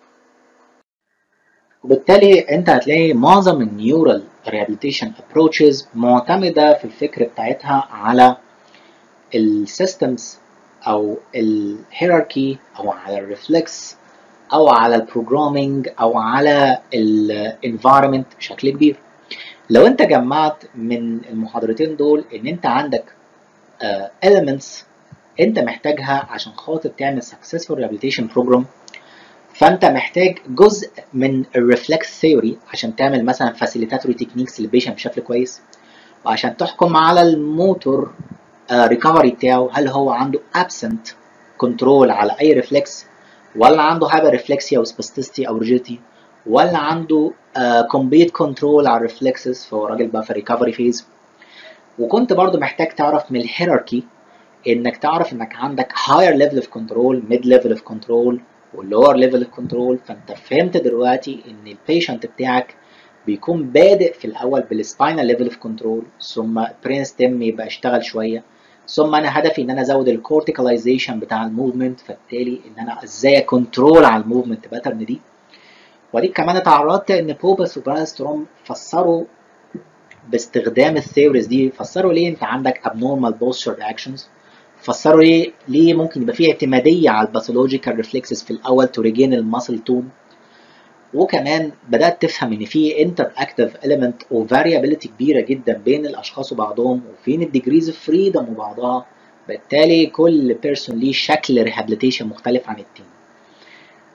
وبالتالي انت هتلاقي معظم النيورال ريهابيليتيشن ابروتشز معتمده في الفكر بتاعتها على السيستمز او الهيراركي او على الريفلكس او على البروجرامينج او على الانفايرمنت بشكل كبير لو انت جمعت من المحاضرتين دول ان انت عندك uh, elements انت محتاجها عشان خاطر تعمل successful rehabilitation program فانت محتاج جزء من الريفلكس ثيوري عشان تعمل مثلا فاسيليتاتوري تكنيكس للبيشنت بشكل كويس وعشان تحكم على الموتور ريكفري uh, بتاعه هل هو عنده absent كنترول على اي ريفلكس ولا عنده هايبر ريفلكسيا او سباستيستي او ريجيتي ولا عنده كومبليت كنترول على الريفلكسز فهو راجل بقى في ريكفري فيز وكنت برضو محتاج تعرف من الهيراركي انك تعرف انك عندك higher level of control mid level of control والlower level of control فانت فهمت دلوقتي ان البيشنت بتاعك بيكون بادئ في الاول بالسباينال ليفل اوف كنترول ثم برين ستيم يبقى اشتغل شويه ثم انا هدفي ان انا ازود الكورتيكاليزيشن بتاع الموفمنت فبالتالي ان انا ازاي اكونترول على الموفمنت باترن دي ودي كمان اتعرضت ان بوبس وبرانستروم فسروا باستخدام الثيوريز دي فسروا ليه انت عندك abnormal posture reactions فسروا ليه ليه ممكن يبقى في اعتماديه على الباثولوجيكال ريفلكسز في الاول تو ريجين الماسل تون وكمان بدات تفهم ان في انتر اكتيف اليمنت وفاريابيلتي كبيره جدا بين الاشخاص وبعضهم وفين الديجريز اوف فريدم وبعضها بالتالي كل بيرسون ليه شكل ريهابيليتيشن مختلف عن التاني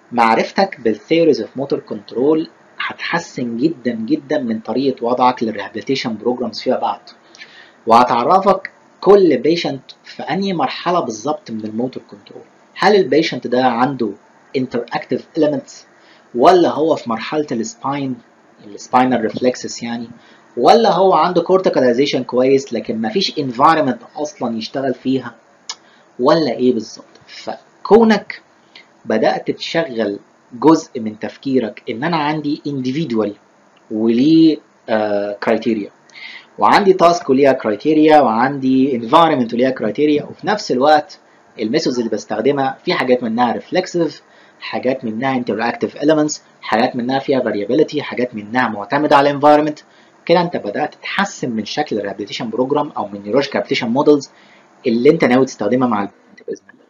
معرفتك بالثيوريز اوف موتور كنترول هتحسن جدا جدا من طريقه وضعك للريهابيليتيشن بروجرامز فيما بعد وهتعرفك كل بيشنت في انهي مرحله بالظبط من الموتور كنترول هل البيشنت ده عنده interactive elements ولا هو في مرحله السباين السباينال ريفلكسس يعني ولا هو عنده كورتيكاليزيشن كويس لكن مفيش environment اصلا يشتغل فيها ولا ايه بالظبط فكونك بدات تشغل جزء من تفكيرك ان انا عندي individual وليه كرايتيريا وعندي تاسك وليها كرايتيريا وعندي environment وليها كرايتيريا وفي نفس الوقت الميثودز اللي بستخدمها في حاجات منها ريفلكسيف حاجات منها interactive elements حاجات منها فيها variability حاجات منها معتمدة على environment كده انت بدأت تحسن من شكل الريهابيليتيشن بروجرام او من نيورولوجيكال ريهابيليتيشن مودلز اللي انت ناوي تستخدمها مع البيشنت باذن الله.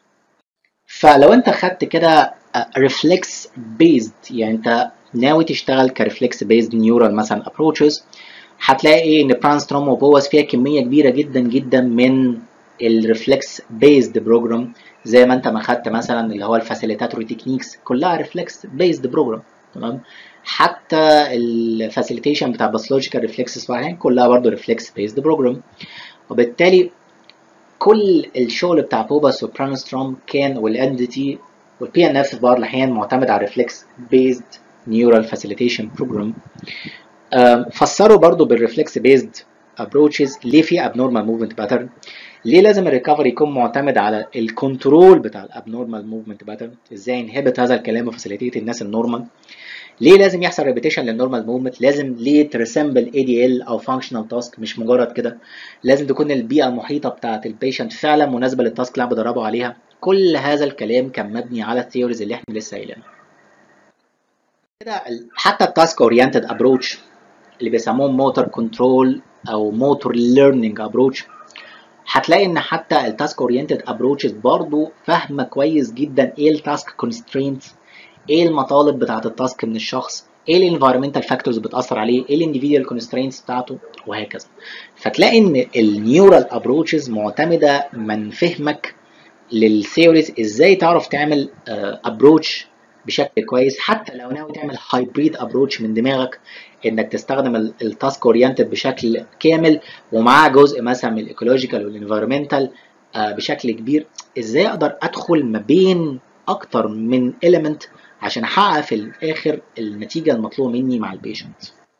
فلو انت خدت كده ريفلكس بيزد يعني انت ناوي تشتغل كريفلكس بيزد نيورال مثلا ابروتشز هتلاقي ان برانستروم وبوس فيها كميه كبيره جدا جدا من الريفلكس بيزد بروجرام زي ما انت ما خدت مثلا اللي هو الفاسيليتاتوري تكنيكس كلها ريفلكس بيزد بروجرام تمام حتى الفاسيليتيشن بتاع باثولوجيكال ريفلكسز كلها برضه ريفلكس بيزد بروجرام وبالتالي كل الشغل بتاع بوباس وبرانستروم كان والان تي والبي ان اف في بعض الاحيان معتمد على ريفلكس بيزد نيورال فاسيليتيشن بروجرام فسروا برضو بالريفلكس بيزد ابروتشز ليه في ابنورمال موفمنت باترن ليه لازم الريكفري يكون معتمد على الكنترول بتاع الابنورمال موفمنت باترن ازاي انهبت هذا الكلام وفاسيليتيت الناس النورمال ليه لازم يحصل ريبيتيشن للنورمال موفمنت لازم ليه تريسمبل اي دي ال او فانكشنال تاسك مش مجرد كده لازم تكون البيئه المحيطه بتاعه البيشنت فعلا مناسبه للتاسك اللي انا بدربه عليها كل هذا الكلام كان مبني على الثيوريز اللي احنا لسه قايلينها كده حتى التاسك اورينتد ابروتش اللي بيسموه موتور كنترول او موتور ليرنينج ابروتش هتلاقي ان حتى التاسك اورينتد ابروتشز برضو فاهمه كويس جدا ايه التاسك كونسترينتس ايه المطالب بتاعه التاسك من الشخص ايه الانفايرمنتال فاكتورز بتاثر عليه ايه الانديفيدوال كونسترينتس بتاعته وهكذا فتلاقي ان النيورال ابروتشز معتمده من فهمك للثيوريز ازاي تعرف تعمل ابروتش بشكل كويس حتى لو ناوي تعمل هايبريد ابروتش من دماغك انك تستخدم التاسك اورينتد بشكل كامل ومعاه جزء مثلا من الايكولوجيكال والانفيرمنتال بشكل كبير ازاي اقدر ادخل ما بين اكتر من element عشان احقق في الاخر النتيجه المطلوبه مني مع البيشنت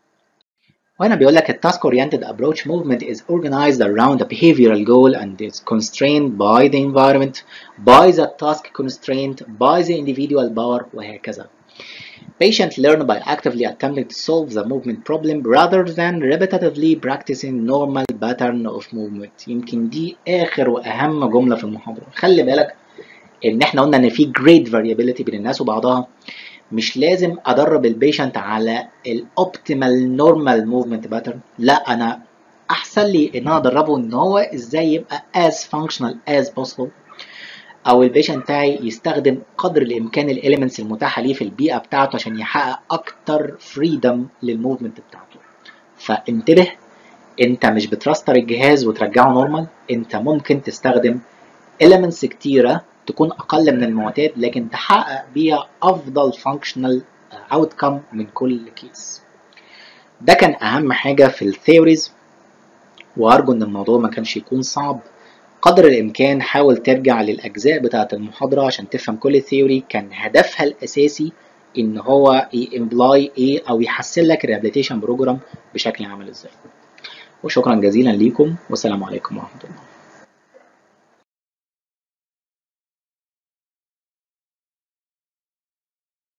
وهنا بيقول لك التاسك oriented approach movement is organized around a behavioral goal and is constrained by the environment by the task constraint by the individual power وهكذا Patient learn by actively attempting to solve the movement problem rather than repetitively practicing normal pattern of movement يمكن دي آخر وأهم جملة في المحاضرة خلي بالك إن إحنا قلنا إن في great variability بين الناس وبعضها مش لازم ادرب البيشنت على الاوبتيمال نورمال موفمنت باترن لا انا احسن لي ان انا ادربه ان هو ازاي يبقى as functional as possible او البيشنت بتاعي يستخدم قدر الامكان الاليمنتس المتاحه ليه في البيئه بتاعته عشان يحقق اكتر فريدم للموفمنت بتاعته فانتبه انت مش بتراستر الجهاز وترجعه نورمال انت ممكن تستخدم elements كتيره تكون اقل من المعتاد لكن تحقق بيها افضل فانكشنال اوتكم من كل كيس ده كان اهم حاجه في الثيوريز وارجو ان الموضوع ما كانش يكون صعب قدر الامكان حاول ترجع للاجزاء بتاعه المحاضره عشان تفهم كل ثيوري كان هدفها الاساسي ان هو يمبلاي ايه او يحسن لك الريابيليتيشن بروجرام بشكل عامل ازاي وشكرا جزيلا ليكم والسلام عليكم ورحمه الله